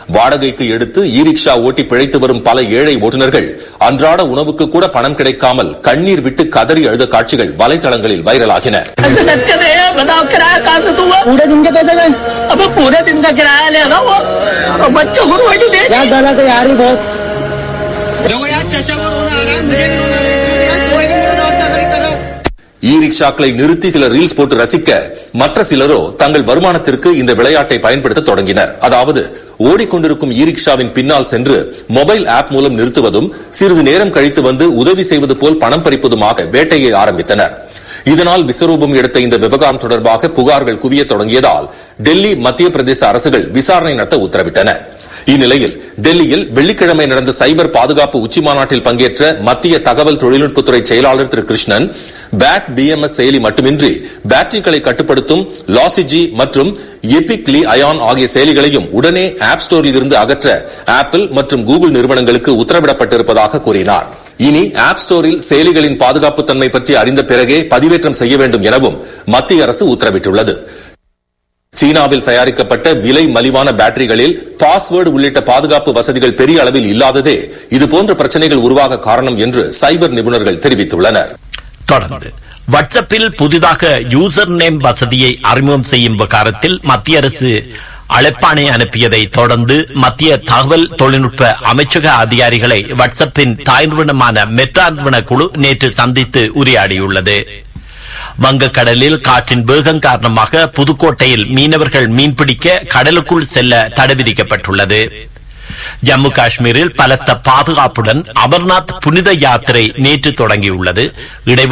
வாடகைக்கு எடுத்து இ ரிக்ஷா ஓட்டி பிழைத்து வரும் பல ஏழை ஓட்டுநர்கள் அன்றாட உணவுக்கு கூட பணம் கிடைக்காமல் கண்ணீர் விட்டு கதறி அழுத காட்சிகள் வலைதளங்களில் வைரலாகின बताओ किराया कहाँ से दूंगा पूरे दिन के पैसे गए अब पूरे दिन का किराया लेगा वो तो बच्चों को रोटी दे क्या गलत है यार बहुत இ ரிக்ஷாக்களை நிறுத்தி சிலர் ரீல்ஸ் போட்டு ரசிக்க மற்ற சிலரோ தங்கள் வருமானத்திற்கு இந்த விளையாட்டை பயன்படுத்த தொடங்கினர் அதாவது ஓடிக்கொண்டிருக்கும் இ ரிக்ஷாவின் பின்னால் சென்று மொபைல் ஆப் மூலம் நிறுத்துவதும் சிறிது நேரம் கழித்து வந்து உதவி செய்வது போல் பணம் பறிப்பதுமாக வேட்டையை ஆரம்பித்தனர் இதனால் விஸ்வரூபம் எடுத்த இந்த விவகாரம் தொடர்பாக புகார்கள் குவிய தொடங்கியதால் டெல்லி மத்திய பிரதேச அரசுகள் விசாரணை நடத்த உத்தரவிட்டன இந்நிலையில் டெல்லியில் வெள்ளிக்கிழமை நடந்த சைபர் பாதுகாப்பு உச்சி மாநாட்டில் பங்கேற்ற மத்திய தகவல் தொழில்நுட்பத்துறை செயலாளர் திரு கிருஷ்ணன் பேட் பிஎம்எஸ் செயலி மட்டுமின்றி பேட்டரிகளை கட்டுப்படுத்தும் லாசிஜி மற்றும் எபிக்லி அயான் ஆகிய செயலிகளையும் உடனே ஆப் ஸ்டோரில் இருந்து அகற்ற ஆப்பிள் மற்றும் கூகுள் நிறுவனங்களுக்கு உத்தரவிடப்பட்டிருப்பதாக கூறினார் இனி ஆப் ஸ்டோரில் செயலிகளின் பாதுகாப்பு தன்மை பற்றி அறிந்த பிறகே பதிவேற்றம் செய்ய வேண்டும் எனவும் மத்திய அரசு உத்தரவிட்டுள்ளது சீனாவில் தயாரிக்கப்பட்ட விலை மலிவான பேட்டரிகளில் பாஸ்வேர்டு உள்ளிட்ட பாதுகாப்பு வசதிகள் பெரிய அளவில் இல்லாததே இதுபோன்ற பிரச்சனைகள் உருவாக காரணம் என்று சைபர் நிபுணர்கள் தெரிவித்துள்ளனர் தொடர்ந்து வாட்ஸ்அப்பில் புதிதாக யூசர் நேம் வசதியை அறிமுகம் செய்யும் விவகாரத்தில் மத்திய அரசு அழைப்பாணை அனுப்பியதை தொடர்ந்து மத்திய தகவல் தொழில்நுட்ப அமைச்சக அதிகாரிகளை வாட்ஸ்அப்பின் தாய் நிறுவனமான மெட்ரா நிறுவன குழு நேற்று சந்தித்து உரையாடியுள்ளது வங்கக்கடலில் காற்றின் வேகம் காரணமாக புதுக்கோட்டையில் மீனவர்கள் மீன்பிடிக்க கடலுக்குள் செல்ல தடை விதிக்கப்பட்டுள்ளது ஜம்மு காஷ்மீரில் பலத்த பாதுகாப்புடன் அமர்நாத் புனித யாத்திரை நேற்று தொடங்கியுள்ளது இடைவெளி